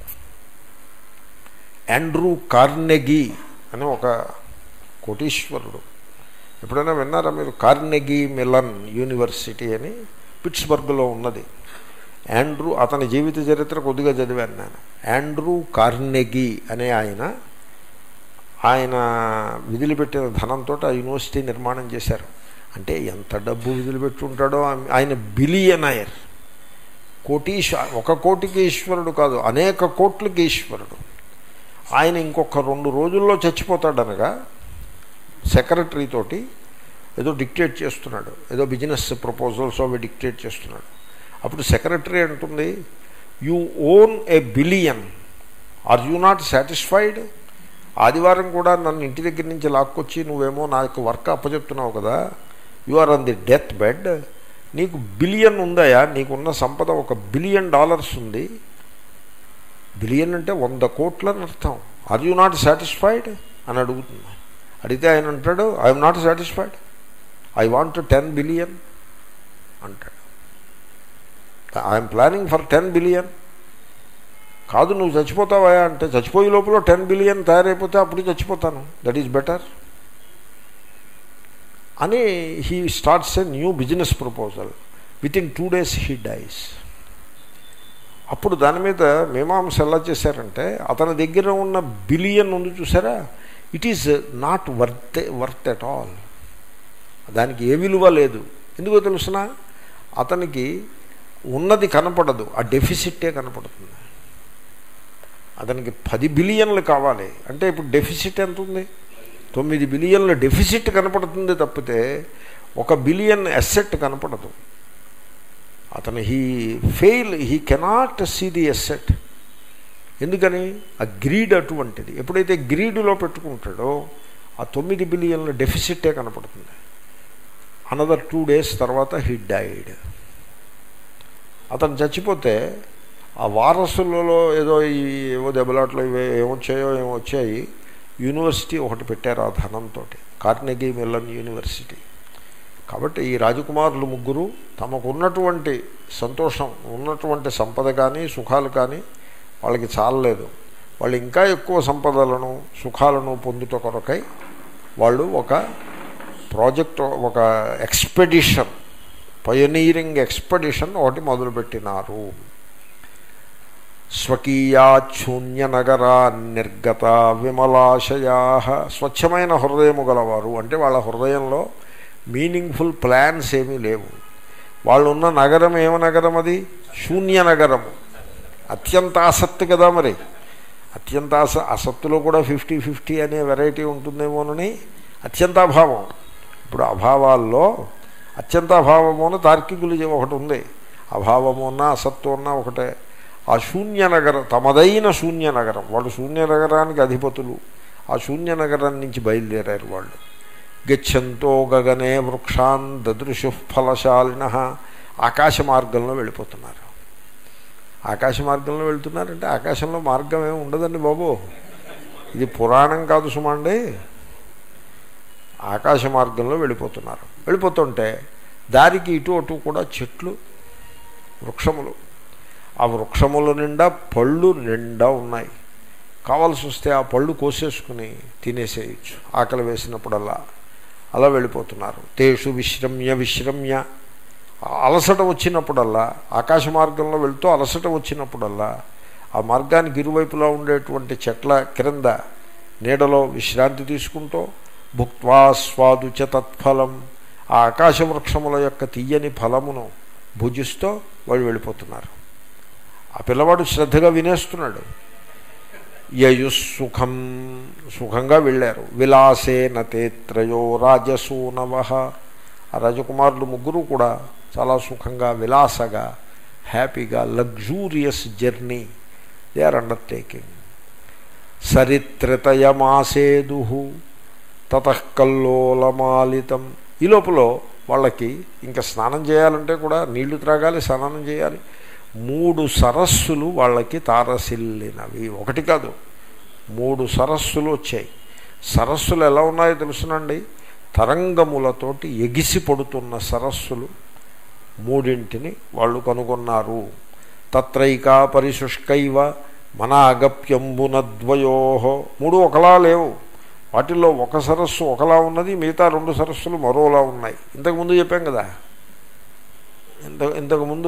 ఆండ్రూ కార్నెగీ అని ఒక కోటీశ్వరుడు ఎప్పుడైనా విన్నారా మీరు కార్నెగీ మిలన్ యూనివర్సిటీ అని పిట్స్బర్గ్లో ఉన్నది ఆండ్రూ అతని జీవిత చరిత్ర కొద్దిగా చదివాను నేను ఆండ్రూ కార్నెగీ అనే ఆయన ఆయన విధులుపెట్టిన ధనంతో ఆ యూనివర్సిటీ నిర్మాణం చేశారు అంటే ఎంత డబ్బు విధులుపెట్టుంటాడో ఆయన బిలియనయర్ కోటీశ ఒక కోటికి ఈశ్వరుడు కాదు అనేక కోట్లకి ఈశ్వరుడు ఆయన ఇంకొక రెండు రోజుల్లో చచ్చిపోతాడనగా సెక్రటరీ తోటి ఏదో డిక్టేట్ చేస్తున్నాడు ఏదో బిజినెస్ ప్రపోజల్స్ అవి డిక్టేట్ చేస్తున్నాడు అప్పుడు సెక్రటరీ అంటుంది you own a billion are you not satisfied ఆదివారం కూడా నన్ను ఇంటి దగ్గర నుంచి లాక్కొచ్చి నువ్వేమో నాకు వర్క్ అప్పచెప్తున్నావు కదా you are on the death bed నీకు బిలియన్ ఉందయా నీకున్న సంపద ఒక బిలియన్ డాలర్స్ ఉంది బిలియన్ అంటే వంద కోట్లని అర్థం ఆర్ యూ నాట్ సాటిస్ఫైడ్ అని అడుగుతుంది అడిగితే ఆయన అంటాడు I'm not satisfied I want ten billion అంటాడు I'm planning for ten billion కాదు నువ్వు చచ్చిపోతావా అంటే చచ్చిపోయే లోపల టెన్ బిలియన్ తయారైపోతే అప్పుడు చచ్చిపోతాను దట్ ఈజ్ బెటర్ అని he starts a new business proposal within two days he dies అప్పుడు దాని మీద మీమాంస ఎలా చేశారంటే అతని దగ్గర ఉన్న బిలియన్ ఉంది చూసారా it is not worth worth at all దానికి ఏ విలువ లేదు ఎందుకో తెలుసిన అతనికి ఉన్నది కనపడదు ఆ డెఫిసిట్టే కనపడుతుంది అతనికి పది బిలియన్లు కావాలి అంటే ఇప్పుడు డెఫిసిట్ ఎంత ఉంది తొమ్మిది బిలియన్ల డెఫిసిట్ కనపడుతుంది తప్పితే ఒక బిలియన్ అసెట్ కనపడదు అతను he fail he cannot see the asset ఎందుకని ఆ గ్రీడ్ అటువంటిది ఎప్పుడైతే గ్రీడ్లో పెట్టుకుంటాడో ఆ తొమ్మిది బిలియన్ల డెఫిసిటే కనపడుతుంది అనదర్ టూ డేస్ తర్వాత హీ డైడ్ అతను చచ్చిపోతే ఆ వారసులలో ఏదో ఈ ఏవో దెబ్బలాట్లు ఇవే ఏమొచ్చాయో ఏమొచ్చాయి యూనివర్సిటీ ఒకటి పెట్టారు ఆ ధనంతో కార్నెగీ మిల్లన్ యూనివర్సిటీ కాబట్టి ఈ రాజకుమారులు ముగ్గురు తమకున్నటువంటి సంతోషం ఉన్నటువంటి సంపద కానీ సుఖాలు కానీ వాళ్ళకి చాలలేదు వాళ్ళు ఇంకా ఎక్కువ సంపదలను సుఖాలను పొందుట కొరకై వాళ్ళు ఒక ప్రాజెక్ట్ ఒక ఎక్స్పెడిషన్ పయనీరింగ్ ఎక్స్పెడిషన్ ఒకటి మొదలుపెట్టినారు స్వకీయాశూన్యనగరా నిర్గత విమలాశయా స్వచ్ఛమైన హృదయము గలవారు అంటే వాళ్ళ హృదయంలో మీనింగ్ఫుల్ ప్లాన్స్ ఏమీ లేవు వాళ్ళు ఉన్న నగరం ఏమ నగరం అది శూన్య నగరము అత్యంత ఆసక్తి కదా మరి అత్యంత ఆస అసత్తులో కూడా ఫిఫ్టీ ఫిఫ్టీ అనే వెరైటీ ఉంటుందేమోనని అత్యంతాభావం ఇప్పుడు అభావాల్లో అత్యంతాభావము అని తార్కికులు ఒకటి ఉంది అభావము ఉన్నా అసత్తు ఉన్నా ఒకటే ఆ శూన్య నగరం తమదైన శూన్య నగరం వాళ్ళు శూన్య నగరానికి అధిపతులు ఆ శూన్య నగరం నుంచి బయలుదేరారు వాళ్ళు గచ్చంతో గగనే వృక్షాన్ దదృశు ఫలశాలిన ఆకాశ మార్గంలో వెళ్ళిపోతున్నారు ఆకాశ మార్గంలో వెళ్తున్నారంటే ఆకాశంలో మార్గం ఏమి ఉండదండి బాబు ఇది పురాణం కాదు సుమండి ఆకాశ మార్గంలో వెళ్ళిపోతున్నారు వెళ్ళిపోతుంటే దారికి ఇటు అటు కూడా చెట్లు వృక్షములు ఆ వృక్షముల నిండా పళ్ళు నిండా ఉన్నాయి కావాల్సి వస్తే ఆ పళ్ళు కోసేసుకుని తినేసేయచ్చు ఆకలి వేసినప్పుడల్లా అలా వెళ్ళిపోతున్నారు తేషు విశ్రమ్య విశ్రమ్య అలసట వచ్చినప్పుడల్లా ఆకాశ మార్గంలో వెళ్తూ అలసట వచ్చినప్పుడల్లా ఆ మార్గానికి ఇరువైపులా ఉండేటువంటి చెట్ల క్రింద నీడలో విశ్రాంతి తీసుకుంటూ భుక్వా స్వాదు చ తత్ఫలం ఆ ఆకాశ వృక్షముల యొక్క తీయని ఫలమును భుజిస్తూ వాళ్ళు వెళ్ళిపోతున్నారు ఆ పిల్లవాడు శ్రద్ధగా వినేస్తున్నాడు యయుసుఖం సుఖంగా వెళ్ళారు విలాసేన తేత్రయో రాజసూనవ ఆ రాజకుమారులు ముగ్గురు కూడా చాలా సుఖంగా విలాసగా హ్యాపీగా luxurious journey they are undertaking సరిత్రతయమాసేదు తతకల్లోలమాలితం ఈ లోపల వాళ్ళకి ఇంకా స్నానం చేయాలంటే కూడా నీళ్లు త్రాగాలి స్నానం చేయాలి మూడు సరస్సులు వాళ్ళకి తారసిల్లినవి ఒకటి కాదు మూడు సరస్సులు వచ్చాయి సరస్సులు ఎలా ఉన్నాయో తెలుసునండి తరంగములతోటి ఎగిసి పడుతున్న సరస్సులు మూడింటిని వాళ్ళు కనుగొన్నారు తత్రైకా పరిశుష్కైవ మన అగప్యంబునద్వయో మూడు ఒకలా లేవు వాటిల్లో ఒక సరస్సు ఒకలా ఉన్నది మిగతా రెండు సరస్సులు మరోలా ఉన్నాయి ఇంతకుముందు చెప్పాం కదా ఇంత ఇంతకుముందు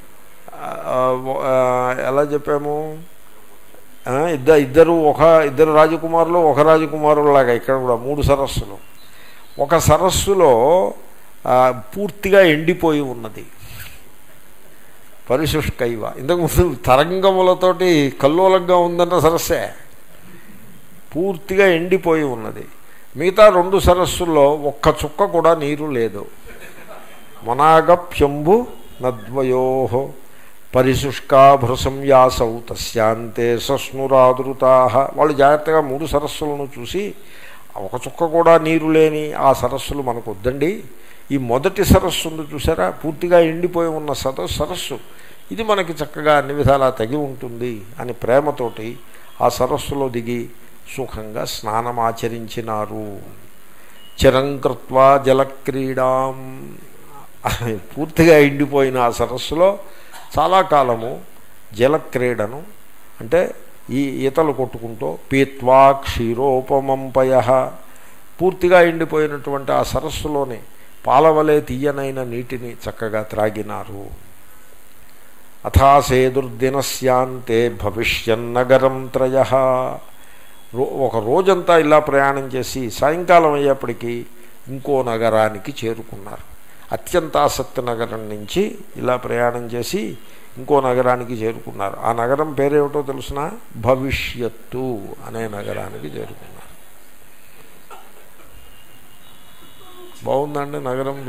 ఎలా చెప్పాము ఇద్దరు ఇద్దరు ఒక ఇద్దరు రాజకుమారులు ఒక రాజకుమారులాగా ఇక్కడ కూడా మూడు సరస్సులు ఒక సరస్సులో పూర్తిగా ఎండిపోయి ఉన్నది పరిశుష్కైవ ఇంతకుముందు తరంగములతోటి కల్లోలంగా ఉందన్న సరస్సే పూర్తిగా ఎండిపోయి ఉన్నది మిగతా రెండు సరస్సుల్లో ఒక్క చుక్క కూడా నీరు లేదు మనాగప్యంబు నద్వయో పరిశుష్కాభృసంయాసౌ తస్యాంతే సస్నురాదృతా వాళ్ళు జాగ్రత్తగా మూడు సరస్సులను చూసి ఒక చుక్క కూడా నీరు లేని ఆ సరస్సులు మనకు వద్దండి ఈ మొదటి సరస్సు ఉంది చూసారా పూర్తిగా ఎండిపోయి ఉన్న సద సరస్సు ఇది మనకి చక్కగా అన్ని విధాలా తగి ఉంటుంది అని ప్రేమతోటి ఆ సరస్సులో దిగి సుఖంగా స్నానమాచరించినారు చిరంకృత్వా జలక్రీడాం పూర్తిగా ఎండిపోయిన ఆ సరస్సులో చాలా కాలము జలక్రీడను అంటే ఈ ఈతలు కొట్టుకుంటూ పీత్వా క్షీరోపమంపయ పూర్తిగా ఎండిపోయినటువంటి ఆ సరస్సులోని పాలవలే తీయనైన నీటిని చక్కగా త్రాగినారు అథాసేదుర్దినస్యాంతే భవిష్యన్నగరం త్రయ ఒక రోజంతా ఇలా ప్రయాణం చేసి సాయంకాలం అయ్యేప్పటికీ ఇంకో నగరానికి చేరుకున్నారు అత్యంతాసక్తి నగరం నుంచి ఇలా ప్రయాణం చేసి ఇంకో నగరానికి చేరుకున్నారు ఆ నగరం పేరేమిటో తెలుసిన భవిష్యత్తు అనే నగరానికి చేరుకున్నారు బాగుందండి నగరం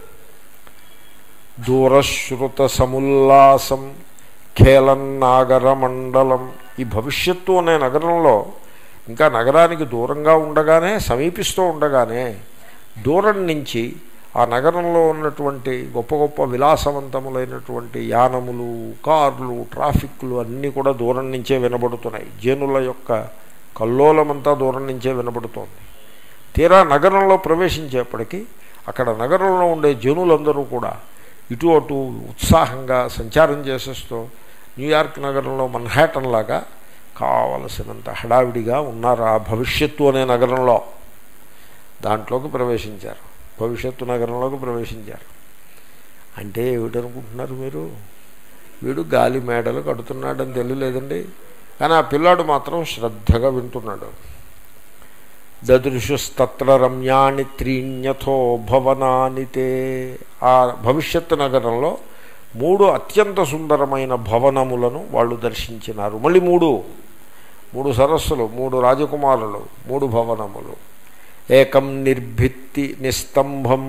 దూరశ్రుత సముల్లాసం ఖేలన్నాగర మండలం ఈ భవిష్యత్తు అనే నగరంలో ఇంకా నగరానికి దూరంగా ఉండగానే సమీపిస్తూ ఉండగానే దూరం నుంచి ఆ నగరంలో ఉన్నటువంటి గొప్ప గొప్ప విలాసవంతములైనటువంటి యానములు కార్లు ట్రాఫిక్లు అన్నీ కూడా దూరం నుంచే వినబడుతున్నాయి జనుల యొక్క కల్లోలమంతా దూరం నుంచే వినబడుతోంది తీరా నగరంలో ప్రవేశించేప్పటికీ అక్కడ నగరంలో ఉండే జనులందరూ కూడా ఇటు అటు ఉత్సాహంగా సంచారం చేసేస్తూ న్యూయార్క్ నగరంలో మన్హాటన్ లాగా కావలసినంత హడావిడిగా ఉన్నారు ఆ భవిష్యత్తు అనే నగరంలో దాంట్లోకి ప్రవేశించారు భవిష్యత్తు నగరంలోకి ప్రవేశించారు అంటే ఏమిటనుకుంటున్నారు మీరు వీడు గాలి మేడలు కడుతున్నాడని తెలియలేదండి కానీ ఆ పిల్లాడు మాత్రం శ్రద్ధగా వింటున్నాడు దదృశుస్తత్ర రమ్యాణి త్రీణ్యథో భవనాని తే ఆ భవిష్యత్తు నగరంలో మూడు అత్యంత సుందరమైన భవనములను వాళ్ళు దర్శించినారు మళ్ళీ మూడు మూడు సరస్సులు మూడు రాజకుమారులు మూడు భవనములు ఏకం నిర్భిత్తి నిస్తంభం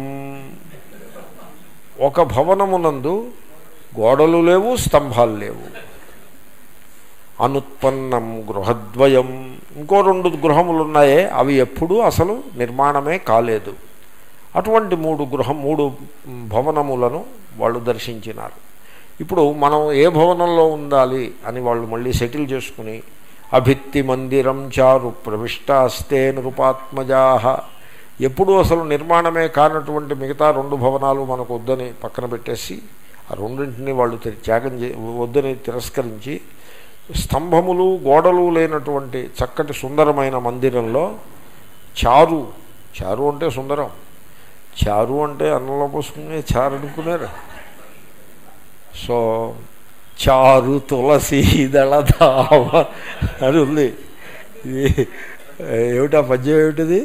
ఒక భవనమునందు గోడలు లేవు స్తంభాలు లేవు అనుత్పన్నం గృహద్వయం ఇంకో రెండు గృహములు ఉన్నాయే అవి ఎప్పుడూ అసలు నిర్మాణమే కాలేదు అటువంటి మూడు గృహం మూడు భవనములను వాళ్ళు దర్శించినారు ఇప్పుడు మనం ఏ భవనంలో ఉండాలి అని వాళ్ళు మళ్ళీ సెటిల్ చేసుకుని అభిత్తి మందిరం చారు ప్రవిష్టాస్తే నృపాత్మజాహ ఎప్పుడు అసలు నిర్మాణమే కానటువంటి మిగతా రెండు భవనాలు మనకు వద్దని పక్కన పెట్టేసి ఆ రెండింటిని వాళ్ళు తి- త్యాగం చే వద్దని తిరస్కరించి స్తంభములు గోడలు లేనటువంటి చక్కటి సుందరమైన మందిరంలో చారు చారు అంటే సుందరం చారు అంటే అన్నంలో పోసుకునే చారు అనుకున్నారు సో చారు తులసి దళధామ అని ఉంది ఇది ఏమిటా పద్యం ఏమిటిది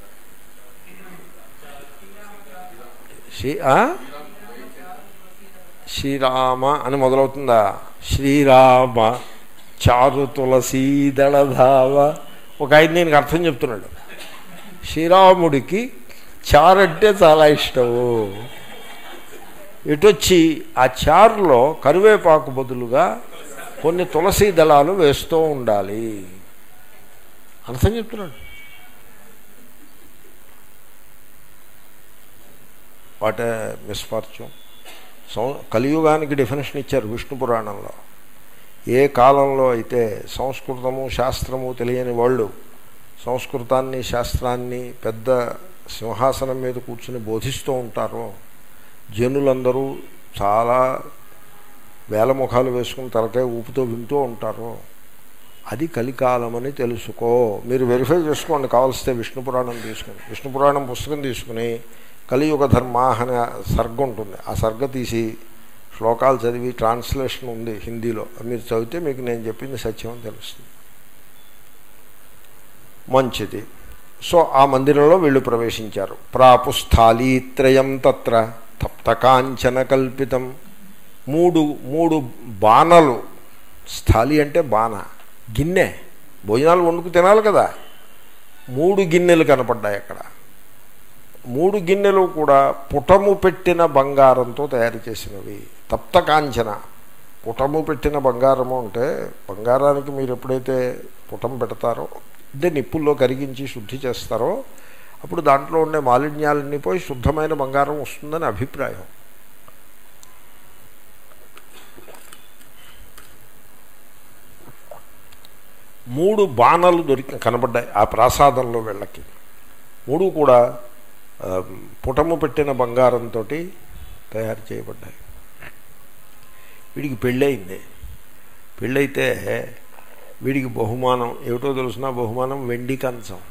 శ్రీ ఆ? శ్రీరామ అని మొదలవుతుందా శ్రీరామ చారు తులసి దళధావ ఒక ఆయన దీనికి అర్థం చెప్తున్నాడు శ్రీరాముడికి చారంటే చాలా ఇష్టము ఇటొచ్చి ఆ చారులో కరివేపాకు బదులుగా కొన్ని తులసి దళాలు వేస్తూ ఉండాలి అర్థం చెప్తున్నాడు వాట్ మిస్ఫార్చ్యూన్ సం కలియుగానికి డెఫినేషన్ ఇచ్చారు విష్ణు పురాణంలో ఏ కాలంలో అయితే సంస్కృతము శాస్త్రము తెలియని వాళ్ళు సంస్కృతాన్ని శాస్త్రాన్ని పెద్ద సింహాసనం మీద కూర్చుని బోధిస్తూ ఉంటారో జనులందరూ చాలా వేల ముఖాలు వేసుకుని తలకాయ ఊపుతో వింటూ ఉంటారో అది కలికాలమని తెలుసుకో మీరు వెరిఫై చేసుకోండి కావలిస్తే విష్ణు పురాణం తీసుకుని విష్ణు పురాణం పుస్తకం తీసుకుని కలియుగ ధర్మా అనే సర్గ ఉంటుంది ఆ సర్గ తీసి శ్లోకాలు చదివి ట్రాన్స్లేషన్ ఉంది హిందీలో మీరు చదివితే మీకు నేను చెప్పింది సత్యం అని తెలుస్తుంది మంచిది సో ఆ మందిరంలో వీళ్ళు ప్రవేశించారు ప్రాపుస్థాళీత్రయం తత్ర తప్తకాంచన కల్పితం మూడు మూడు బాణలు స్థాళి అంటే బాణ గిన్నె భోజనాలు వండుకు తినాలి కదా మూడు గిన్నెలు కనపడ్డాయి అక్కడ మూడు గిన్నెలు కూడా పుటము పెట్టిన బంగారంతో తయారు చేసినవి తప్త కాంచన పుటము పెట్టిన బంగారము అంటే బంగారానికి మీరు ఎప్పుడైతే పుటం పెడతారో అంటే నిప్పుల్లో కరిగించి శుద్ధి చేస్తారో అప్పుడు దాంట్లో ఉండే మాలిన్యాలన్నీ పోయి శుద్ధమైన బంగారం వస్తుందని అభిప్రాయం మూడు బాణలు దొరికి కనబడ్డాయి ఆ ప్రాసాదంలో వీళ్ళకి మూడు కూడా ఆ, పుటము పెట్టిన బంగారంతో తయారు చేయబడ్డాయి వీడికి పెళ్ళయింది పెళ్ళైతే వీడికి బహుమానం ఏమిటో తెలుసిన బహుమానం వెండి కంచం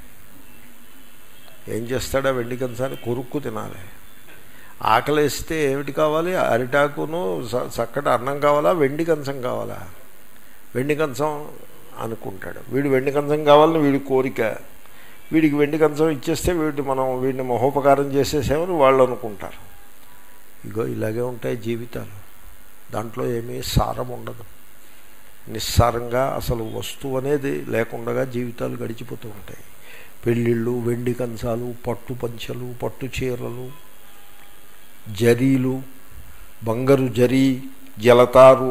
ఏం చేస్తాడా వెండి కంచాన్ని కొరుక్కు తినాలి ఆకలిస్తే ఏమిటి కావాలి అరిటాకును స- చక్కటి అన్నం కావాలా వెండి కంచం కావాలా వెండి కంచం అనుకుంటాడు వీడు వెండి కంచం కావాలని వీడి కోరిక వీడికి వెండి కంచం ఇచ్చేస్తే వీడి మనం వీడిని మహోపకారం చేసేసామని వాళ్ళు అనుకుంటారు ఇగో ఇలాగే ఉంటాయి జీవితాలు దాంట్లో ఏమీ సారం ఉండదు నిస్సారంగా అసలు వస్తువు అనేది లేకుండా జీవితాలు గడిచిపోతూ ఉంటాయి పెళ్ళిళ్ళు వెండి కంచాలు పట్టు పంచలు పట్టు చీరలు జరీలు బంగారు జరీ జలతారు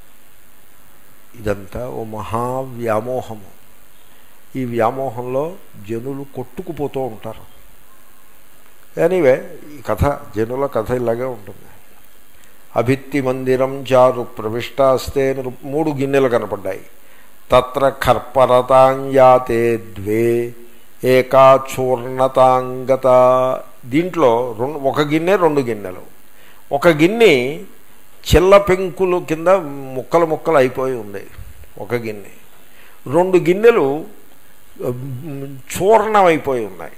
ఇదంతా ఓ మహా వ్యామోహము ఈ వ్యామోహంలో జనులు కొట్టుకుపోతూ ఉంటారు ఎనీవే ఈ కథ జనుల కథ ఇలాగే ఉంటుంది అభిత్తి మందిరం చారు ప్రవిష్టాస్తే నృ- మూడు గిన్నెలు కనపడ్డాయి తత్ర ఖర్పరతాంయాతే ద్వే ఏకా చూర్ణతాంగత దీంట్లో రెండు ఒక గిన్నె రెండు గిన్నెలు ఒక గిన్నె చిల్ల పెంకులు కింద ముక్కలు ముక్కలు అయిపోయి ఉంది ఒక గిన్నె రెండు గిన్నెలు చూర్ణం అయిపోయి ఉన్నాయి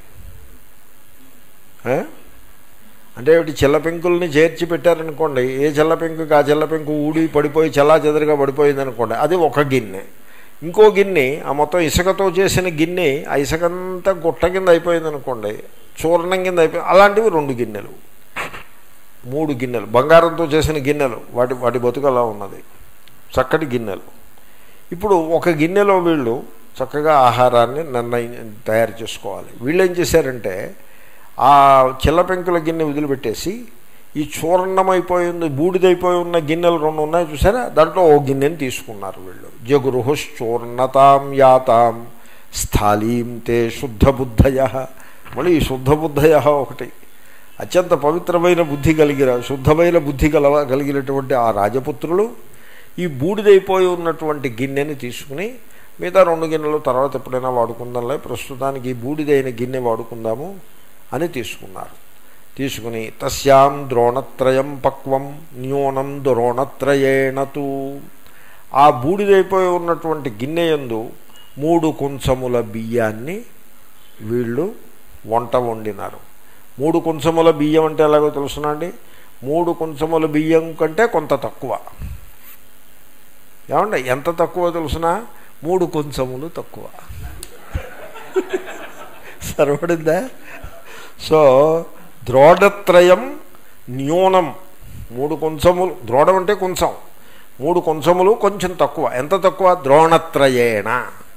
ఏ? అంటే ఒకటి చిల్ల పెంకుల్ని చేర్చి పెట్టారనుకోండి ఏ చిల్ల పెంకుకి ఆ చిల్ల పెంకు ఊడి పడిపోయి చల్లా చెదరుగా పడిపోయింది అనుకోండి అది ఒక గిన్నె ఇంకో గిన్నె ఆ మొత్తం ఇసుకతో చేసిన గిన్నె ఆ ఇసుకంతా గుట్ట కింద అయిపోయింది అనుకోండి చూర్ణం కింద అయిపోయింది అలాంటివి రెండు గిన్నెలు మూడు గిన్నెలు బంగారంతో చేసిన గిన్నెలు వాటి వాటి బతుకు అలా ఉన్నది చక్కటి గిన్నెలు ఇప్పుడు ఒక గిన్నెలో వీళ్ళు చక్కగా ఆహారాన్ని నిర్ణయం తయారు చేసుకోవాలి వీళ్ళు ఏం చేశారంటే ఆ చిల్ల పెంకుల గిన్నె వదిలిపెట్టేసి ఈ చూర్ణమైపోయి ఉంది బూడిదైపోయి ఉన్న గిన్నెలు రెండు ఉన్నాయి చూసారా దాంట్లో ఓ గిన్నెని తీసుకున్నారు వీళ్ళు జగురుహుశ్చూర్ణతాం యాతాం స్థాళీం తే శుద్ధబుద్ధయ మళ్ళీ ఈ శుద్ధబుద్ధయ ఒకటి అత్యంత పవిత్రమైన బుద్ధి కలిగిన శుద్ధమైన బుద్ధి కలవ కలిగినటువంటి ఆ రాజపుత్రులు ఈ బూడిదైపోయి ఉన్నటువంటి గిన్నెని తీసుకుని మిగతా రెండు గిన్నెలు తర్వాత ఎప్పుడైనా వాడుకుందాంలే ప్రస్తుతానికి ఈ బూడిదైన గిన్నె వాడుకుందాము అని తీసుకున్నారు తీసుకుని తస్యాం ద్రోణత్రయం పక్వం న్యూనం ద్రోణత్రయేణతు ఆ బూడిదైపోయి ఉన్నటువంటి గిన్నె యందు మూడు కుంచముల బియ్యాన్ని వీళ్ళు వంట వండినారు మూడు కుంచముల బియ్యం అంటే ఎలాగో తెలుసునండి మూడు కుంచముల బియ్యం కంటే కొంత తక్కువ ఏమండి ఎంత తక్కువ తెలుసునా మూడు కొంచెములు తక్కువ సరిపడిందా సో ద్రోడత్రయం న్యూనం మూడు కొంచెములు ద్రోడం అంటే కొంచెం మూడు కొంచెములు కొంచెం తక్కువ ఎంత తక్కువ ద్రోణత్రయేణ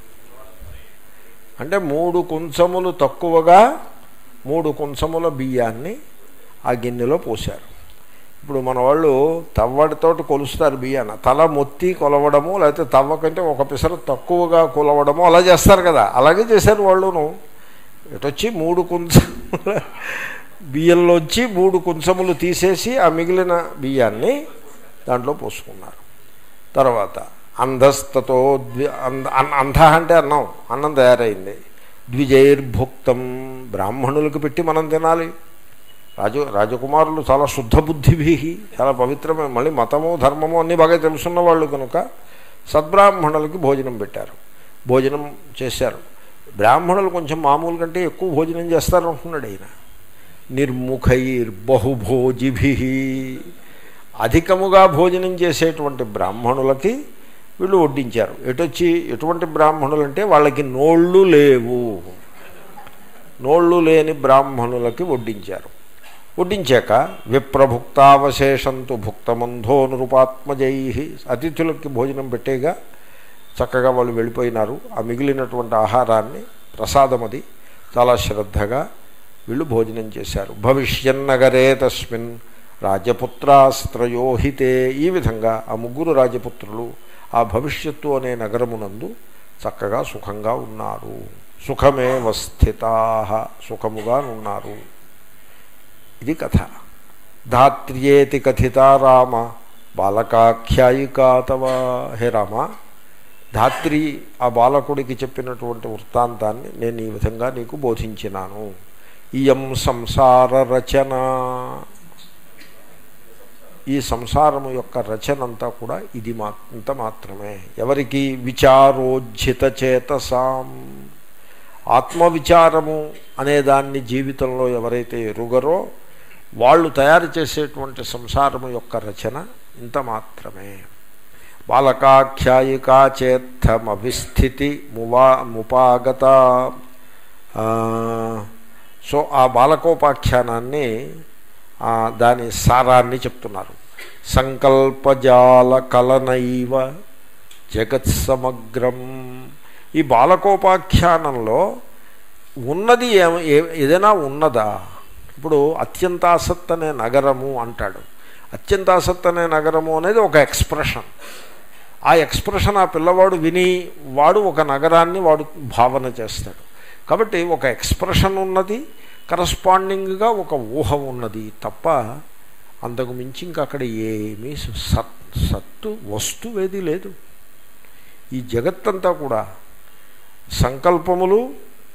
అంటే మూడు కొంచెములు తక్కువగా మూడు కొంచెముల బియ్యాన్ని ఆ గిన్నెలో పోశారు ఇప్పుడు మన వాళ్ళు తవ్వడితోటి కొలుస్తారు బియ్యాన్ని తల మొత్తి కొలవడము లేకపోతే తవ్వ కంటే ఒక పిసర తక్కువగా కొలవడము అలా చేస్తారు కదా అలాగే చేశారు వాళ్ళును ఎటొచ్చి మూడు కుంచముల బియ్యంలోంచి మూడు కుంచములు తీసేసి ఆ మిగిలిన బియ్యాన్ని దాంట్లో పోసుకున్నారు తర్వాత అంధస్తతో ద్వి అంధ అన్- అంధ అంటే అన్నం అన్నం తయారైంది ద్విజైర్భుక్తం బ్రాహ్మణులకు పెట్టి మనం తినాలి రాజు రాజకుమారులు చాలా శుద్ధ బుద్ధిభి చాలా పవిత్రమైన మళ్ళీ మతము ధర్మము అన్నీ బాగా తెలుసున్న వాళ్ళు కనుక సద్బ్రాహ్మణులకి భోజనం పెట్టారు భోజనం చేశారు బ్రాహ్మణులు కొంచెం మామూలు కంటే ఎక్కువ భోజనం చేస్తారు అంటున్నాడు ఆయన నిర్ముఖైర్ బహుభోజిభి అధికముగా భోజనం చేసేటువంటి బ్రాహ్మణులకి వీళ్ళు వడ్డించారు ఎటొచ్చి ఎటువంటి బ్రాహ్మణులు అంటే వాళ్ళకి నోళ్ళు లేవు నోళ్ళు లేని బ్రాహ్మణులకి వడ్డించారు వడ్డించాక విప్రభుక్తావశేషంతో భుక్తమంధో నిరుపాత్మజై అతిథులకి భోజనం పెట్టేగా చక్కగా వాళ్ళు వెళ్ళిపోయినారు ఆ మిగిలినటువంటి ఆహారాన్ని ప్రసాదం అది చాలా శ్రద్ధగా వీళ్ళు భోజనం చేశారు భవిష్యన్నగరే తస్మిన్ రాజపుత్రాస్త్రయోహితే ఈ విధంగా ఆ ముగ్గురు రాజపుత్రులు ఆ భవిష్యత్తు అనే నగరమునందు చక్కగా సుఖంగా ఉన్నారు సుఖమే స్థితా సుఖముగా ఉన్నారు ఇది కథ ధాత్ర్యేతి కథిత రామ బాలకాఖ్యాయికా తవ హే రామ ధాత్రి ఆ బాలకుడికి చెప్పినటువంటి వృత్తాంతాన్ని నేను ఈ విధంగా నీకు బోధించినాను ఇయం సంసార రచన ఈ సంసారము యొక్క రచన అంతా కూడా ఇది మా ఇంత మాత్రమే ఎవరికి విచారోజ్జిత చేతసాం ఆత్మవిచారము అనే దాన్ని జీవితంలో ఎవరైతే ఎరుగరో వాళ్ళు తయారు చేసేటువంటి సంసారము యొక్క రచన ఇంత మాత్రమే బాలకాఖ్యాయికా చేత్తమవిస్థితి మువా ముపాగత ఆ, సో ఆ బాలకోపాఖ్యానాన్ని ఆ, దాని సారాన్ని చెప్తున్నారు సంకల్పజాల కలనైవ జగత్సమగ్రం ఈ బాలకోపాఖ్యానంలో ఉన్నది ఏమ ఏ- ఏదైనా ఉన్నదా ఇప్పుడు అత్యంతాసత్ అనే నగరము అంటాడు అత్యంతాసత్ అనే నగరము అనేది ఒక ఎక్స్ప్రెషన్ ఆ ఎక్స్ప్రెషన్ ఆ పిల్లవాడు విని వాడు ఒక నగరాన్ని వాడు భావన చేస్తాడు కాబట్టి ఒక ఎక్స్ప్రెషన్ ఉన్నది కరస్పాండింగ్గా ఒక ఊహ ఉన్నది తప్ప అంతకు మించి ఇంకా అక్కడ ఏమీ సత్ సత్తు వస్తువేది లేదు ఈ జగత్తంతా కూడా సంకల్పములు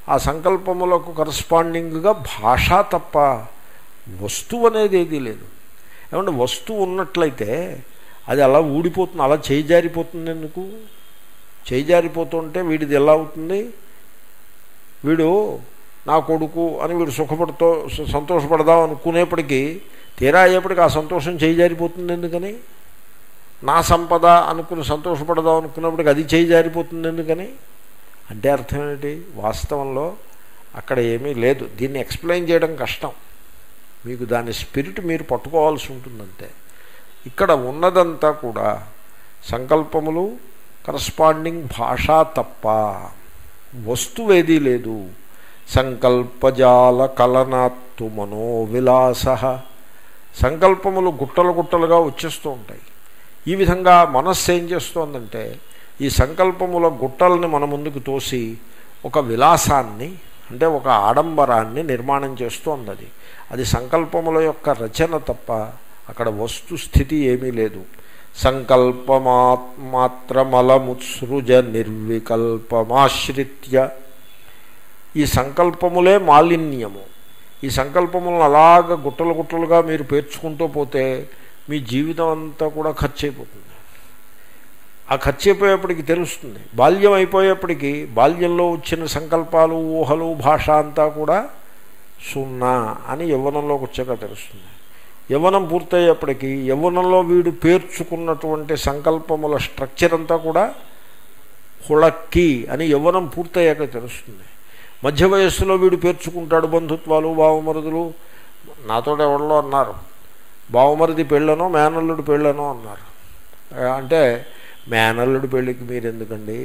ఆ సంకల్పములకు కరస్పాండింగ్గా భాష తప్ప వస్తువు అనేది ఏదీ లేదు ఏమంటే వస్తువు ఉన్నట్లయితే అది అలా ఊడిపోతుంది అలా చేయి జారిపోతుంది ఎందుకు చేయి జారిపోతుంటే వీడిది ఎలా అవుతుంది వీడు నా కొడుకు అని వీడు సుఖపడుతూ సంతోషపడదాం అనుకునేప్పటికీ తీరా అయ్యేప్పటికీ ఆ సంతోషం చేయి జారిపోతుంది ఎందుకని నా సంపద అనుకుని సంతోషపడదాం అనుకున్నప్పటికీ అది చేయి జారిపోతుంది ఎందుకని అంటే అర్థం ఏంటి వాస్తవంలో అక్కడ ఏమీ లేదు దీన్ని ఎక్స్ప్లెయిన్ చేయడం కష్టం మీకు దాని స్పిరిట్ మీరు పట్టుకోవాల్సి ఉంటుందంతే ఇక్కడ ఉన్నదంతా కూడా సంకల్పములు కరస్పాండింగ్ భాష తప్ప వస్తువేదీ లేదు సంకల్పజాల కలనాత్తు మనోవిలాస సంకల్పములు గుట్టలు గుట్టలుగా వచ్చేస్తూ ఉంటాయి ఈ విధంగా మనస్సు ఏం చేస్తోందంటే ఈ సంకల్పముల గుట్టల్ని మన ముందుకు తోసి ఒక విలాసాన్ని అంటే ఒక ఆడంబరాన్ని నిర్మాణం చేస్తోంది అది అది సంకల్పముల యొక్క రచన తప్ప అక్కడ వస్తుస్థితి ఏమీ లేదు సంకల్పమా మాత్రమలముత్సృజ నిర్వికల్పమాశ్రిత్య ఈ సంకల్పములే మాలిన్యము ఈ సంకల్పములను అలాగ గుట్టలు గుట్టలుగా మీరు పేర్చుకుంటూ పోతే మీ జీవితం అంతా కూడా ఖర్చు అయిపోతుంది ఆ ఖర్చు అయిపోయేప్పటికి తెలుస్తుంది బాల్యం అయిపోయేప్పటికీ బాల్యంలో వచ్చిన సంకల్పాలు ఊహలు భాష అంతా కూడా సున్నా అని యవ్వనంలోకి వచ్చాక తెలుస్తుంది యవ్వనం పూర్తయ్యేప్పటికీ యవ్వనంలో వీడు పేర్చుకున్నటువంటి సంకల్పముల స్ట్రక్చర్ అంతా కూడా హుళక్కి అని యవ్వనం పూర్తయ్యాక తెలుస్తుంది మధ్య వయస్సులో వీడు పేర్చుకుంటాడు బంధుత్వాలు బావమరుదులు నాతో ఎవరిలో అన్నారు బావమరిది పెళ్ళనో మేనల్లుడు పెళ్ళనో అన్నారు అంటే మేనల్లుడు పెళ్ళికి మీరు ఎందుకండి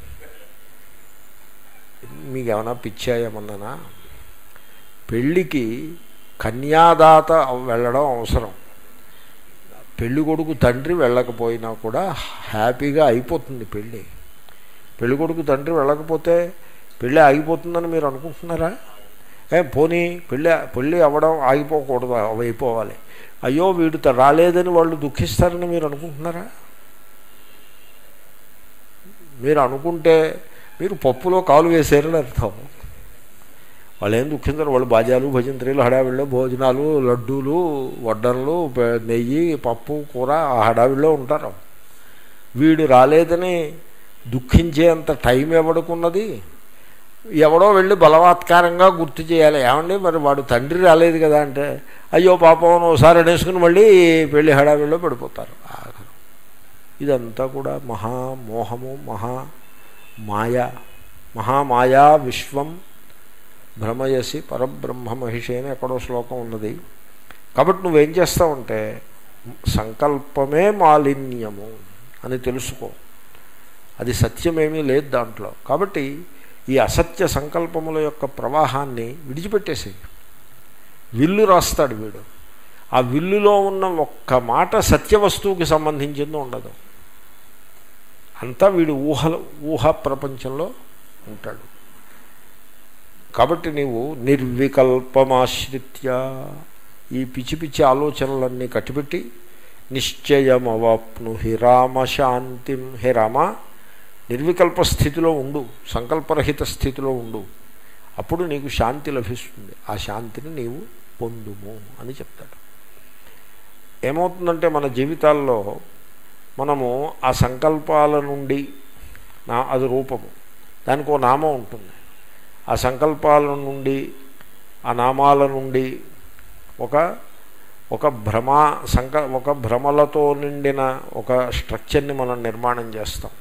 మీకు ఏమైనా పిచ్చాయేమన్నానా పెళ్ళికి కన్యాదాత వెళ్ళడం అవసరం పెళ్లి కొడుకు తండ్రి వెళ్ళకపోయినా కూడా హ్యాపీగా అయిపోతుంది పెళ్ళి పెళ్లి కొడుకు తండ్రి వెళ్ళకపోతే పెళ్ళి ఆగిపోతుందని మీరు అనుకుంటున్నారా ఏ పోనీ పెళ్ళి పెళ్ళి అవ్వడం ఆగిపోకూడదు అయిపోవాలి అయ్యో వీడు రాలేదని వాళ్ళు దుఃఖిస్తారని మీరు అనుకుంటున్నారా మీరు అనుకుంటే మీరు పప్పులో కాలు వేసారని అర్థం వాళ్ళు ఏం దుఃఖించరు వాళ్ళు బాజాలు భజంత్రీలు హడావిడిలో భోజనాలు లడ్డూలు వడ్డనలు నెయ్యి పప్పు కూర ఆ హడావిడిలో ఉంటారు వీడు రాలేదని దుఃఖించేంత టైం ఎవడుకున్నది ఎవడో వెళ్ళి బలవత్కారంగా గుర్తు చేయాలి ఏమండి మరి వాడు తండ్రి రాలేదు కదా అంటే అయ్యో పాపం ఒకసారి అనేసుకుని మళ్ళీ పెళ్లి హడావిడిలో పడిపోతారు ఇదంతా కూడా మహామోహము మహా మాయ మహామాయా విశ్వం భ్రమయసి పరబ్రహ్మ మహిషి అని ఎక్కడో శ్లోకం ఉన్నది కాబట్టి నువ్వేం చేస్తావంటే సంకల్పమే మాలిన్యము అని తెలుసుకో అది సత్యమేమీ లేదు దాంట్లో కాబట్టి ఈ అసత్య సంకల్పముల యొక్క ప్రవాహాన్ని విడిచిపెట్టేసి విల్లు రాస్తాడు వీడు ఆ విల్లులో ఉన్న ఒక్క మాట సత్య వస్తువుకి సంబంధించింది ఉండదు అంతా వీడు ఊహ ఊహా ప్రపంచంలో ఉంటాడు కాబట్టి నీవు నిర్వికల్పమాశ్రిత్య ఈ పిచ్చి పిచ్చి ఆలోచనలన్నీ కట్టిపెట్టి నిశ్చయమవాప్ను హి రామశాంతిం హే రామ నిర్వికల్ప స్థితిలో ఉండు సంకల్పరహిత స్థితిలో ఉండు అప్పుడు నీకు శాంతి లభిస్తుంది ఆ శాంతిని నీవు పొందుము అని చెప్తాడు ఏమవుతుందంటే మన జీవితాల్లో మనము ఆ సంకల్పాల నుండి నా అది రూపము దానికి ఓ నామం ఉంటుంది ఆ సంకల్పాల నుండి ఆ నామాల నుండి ఒక ఒక భ్రమ సంక ఒక భ్రమలతో నిండిన ఒక స్ట్రక్చర్ని మనం నిర్మాణం చేస్తాం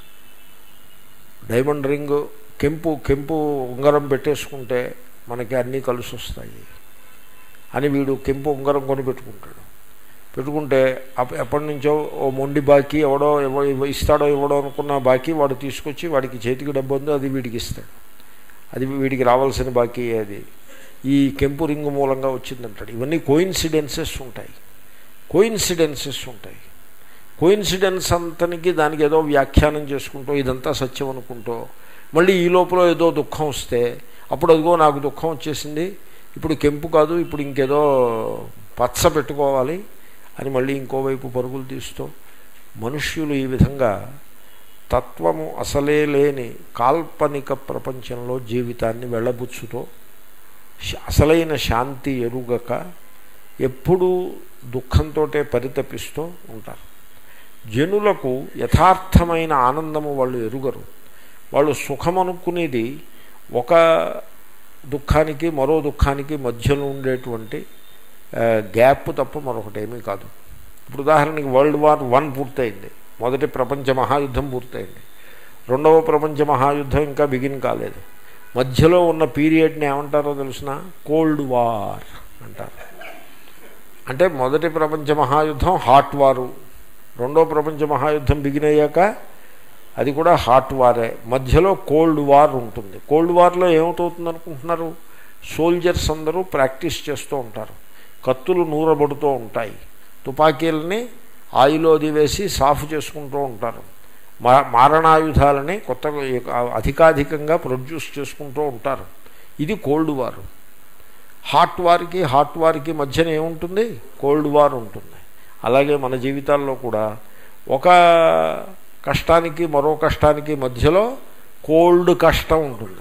డైమండ్ రింగ్ కెంపు కెంపు ఉంగరం పెట్టేసుకుంటే మనకి అన్నీ కలిసి వస్తాయి అని వీడు కెంపు ఉంగరం కొని పెట్టుకుంటాడు పెట్టుకుంటే ఎప్పటి నుంచో ఓ మొండి బాకీ ఎవడో ఇస్తాడో ఇవ్వడో అనుకున్న బాకీ వాడు తీసుకొచ్చి వాడికి చేతికి డబ్బు ఉందో అది వీడికి ఇస్తాడు అది వీడికి రావాల్సిన బాకీ అది ఈ కెంపు రింగు మూలంగా వచ్చిందంటాడు ఇవన్నీ కోయిన్సిడెన్సెస్ ఉంటాయి కోయిన్సిడెన్సెస్ ఉంటాయి కోయిన్సిడెన్స్ అంతనికి దానికి ఏదో వ్యాఖ్యానం చేసుకుంటూ ఇదంతా సత్యం అనుకుంటూ మళ్ళీ ఈ లోపల ఏదో దుఃఖం వస్తే అప్పుడు అదిగో నాకు దుఃఖం వచ్చేసింది ఇప్పుడు కెంపు కాదు ఇప్పుడు ఇంకేదో పచ్చ పెట్టుకోవాలి అని మళ్ళీ ఇంకోవైపు పరుగులు తీస్తూ మనుష్యులు ఈ విధంగా తత్వము అసలే లేని కాల్పనిక ప్రపంచంలో జీవితాన్ని వెళ్ళబుచ్చుతో శ- అసలైన శాంతి ఎరుగక ఎప్పుడూ దుఃఖంతో పరితపిస్తూ ఉంటారు జనులకు యథార్థమైన ఆనందము వాళ్ళు ఎరుగరు వాళ్ళు సుఖం అనుకునేది ఒక దుఃఖానికి మరో దుఃఖానికి మధ్యలో ఉండేటువంటి ఆ, గ్యాప్ తప్ప మరొకటి ఏమీ కాదు ఇప్పుడు ఉదాహరణకి వరల్డ్ వార్ వన్ పూర్తయింది మొదటి ప్రపంచ మహాయుద్ధం పూర్తయింది రెండవ ప్రపంచ మహాయుద్ధం ఇంకా బిగిన్ కాలేదు మధ్యలో ఉన్న పీరియడ్ని ఏమంటారో తెలిసిన కోల్డ్ వార్ అంటారు అంటే మొదటి ప్రపంచ మహాయుద్ధం హాట్ వారు రెండో ప్రపంచ మహాయుద్ధం బిగిన్ అయ్యాక అది కూడా హాట్ వారే మధ్యలో కోల్డ్ వార్ ఉంటుంది కోల్డ్ వార్లో ఏమవుతుంది అనుకుంటున్నారు సోల్జర్స్ అందరూ ప్రాక్టీస్ చేస్తూ ఉంటారు కత్తులు నూరబడుతూ ఉంటాయి తుపాకీలని ఆయిల్ అది వేసి సాఫ్ చేసుకుంటూ ఉంటారు మా మారణాయుధాలని కొత్తగా అధికాధికంగా ప్రొడ్యూస్ చేసుకుంటూ ఉంటారు ఇది కోల్డ్ వార్ హాట్ వార్కి హాట్ వార్కి మధ్యన ఏముంటుంది కోల్డ్ వార్ ఉంటుంది అలాగే మన జీవితాల్లో కూడా ఒక కష్టానికి మరో కష్టానికి మధ్యలో కోల్డ్ కష్టం ఉంటుంది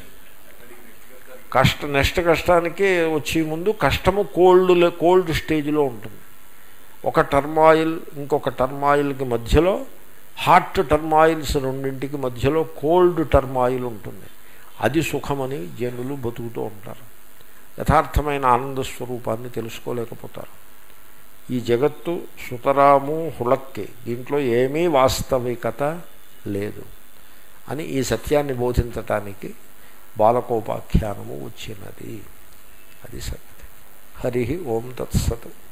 కష్ట నెక్స్ట్ కష్టానికి వచ్చే ముందు కష్టము కోల్డ్ కోల్డ్ స్టేజ్లో ఉంటుంది ఒక టర్మాయిల్ ఇంకొక టర్మాయిల్కి మధ్యలో హాట్ టర్మాయిల్స్ రెండింటికి మధ్యలో కోల్డ్ టర్మాయిల్ ఉంటుంది అది సుఖమని జనులు బతుకుతూ ఉంటారు యథార్థమైన ఆనంద స్వరూపాన్ని తెలుసుకోలేకపోతారు ఈ జగత్తు సుతరాము హుళక్కి దీంట్లో ఏమీ వాస్తవికత లేదు అని ఈ సత్యాన్ని బోధించటానికి బాలకోపాఖ్యానము వచ్చినది అది సత్యం హరి ఓం తత్సత్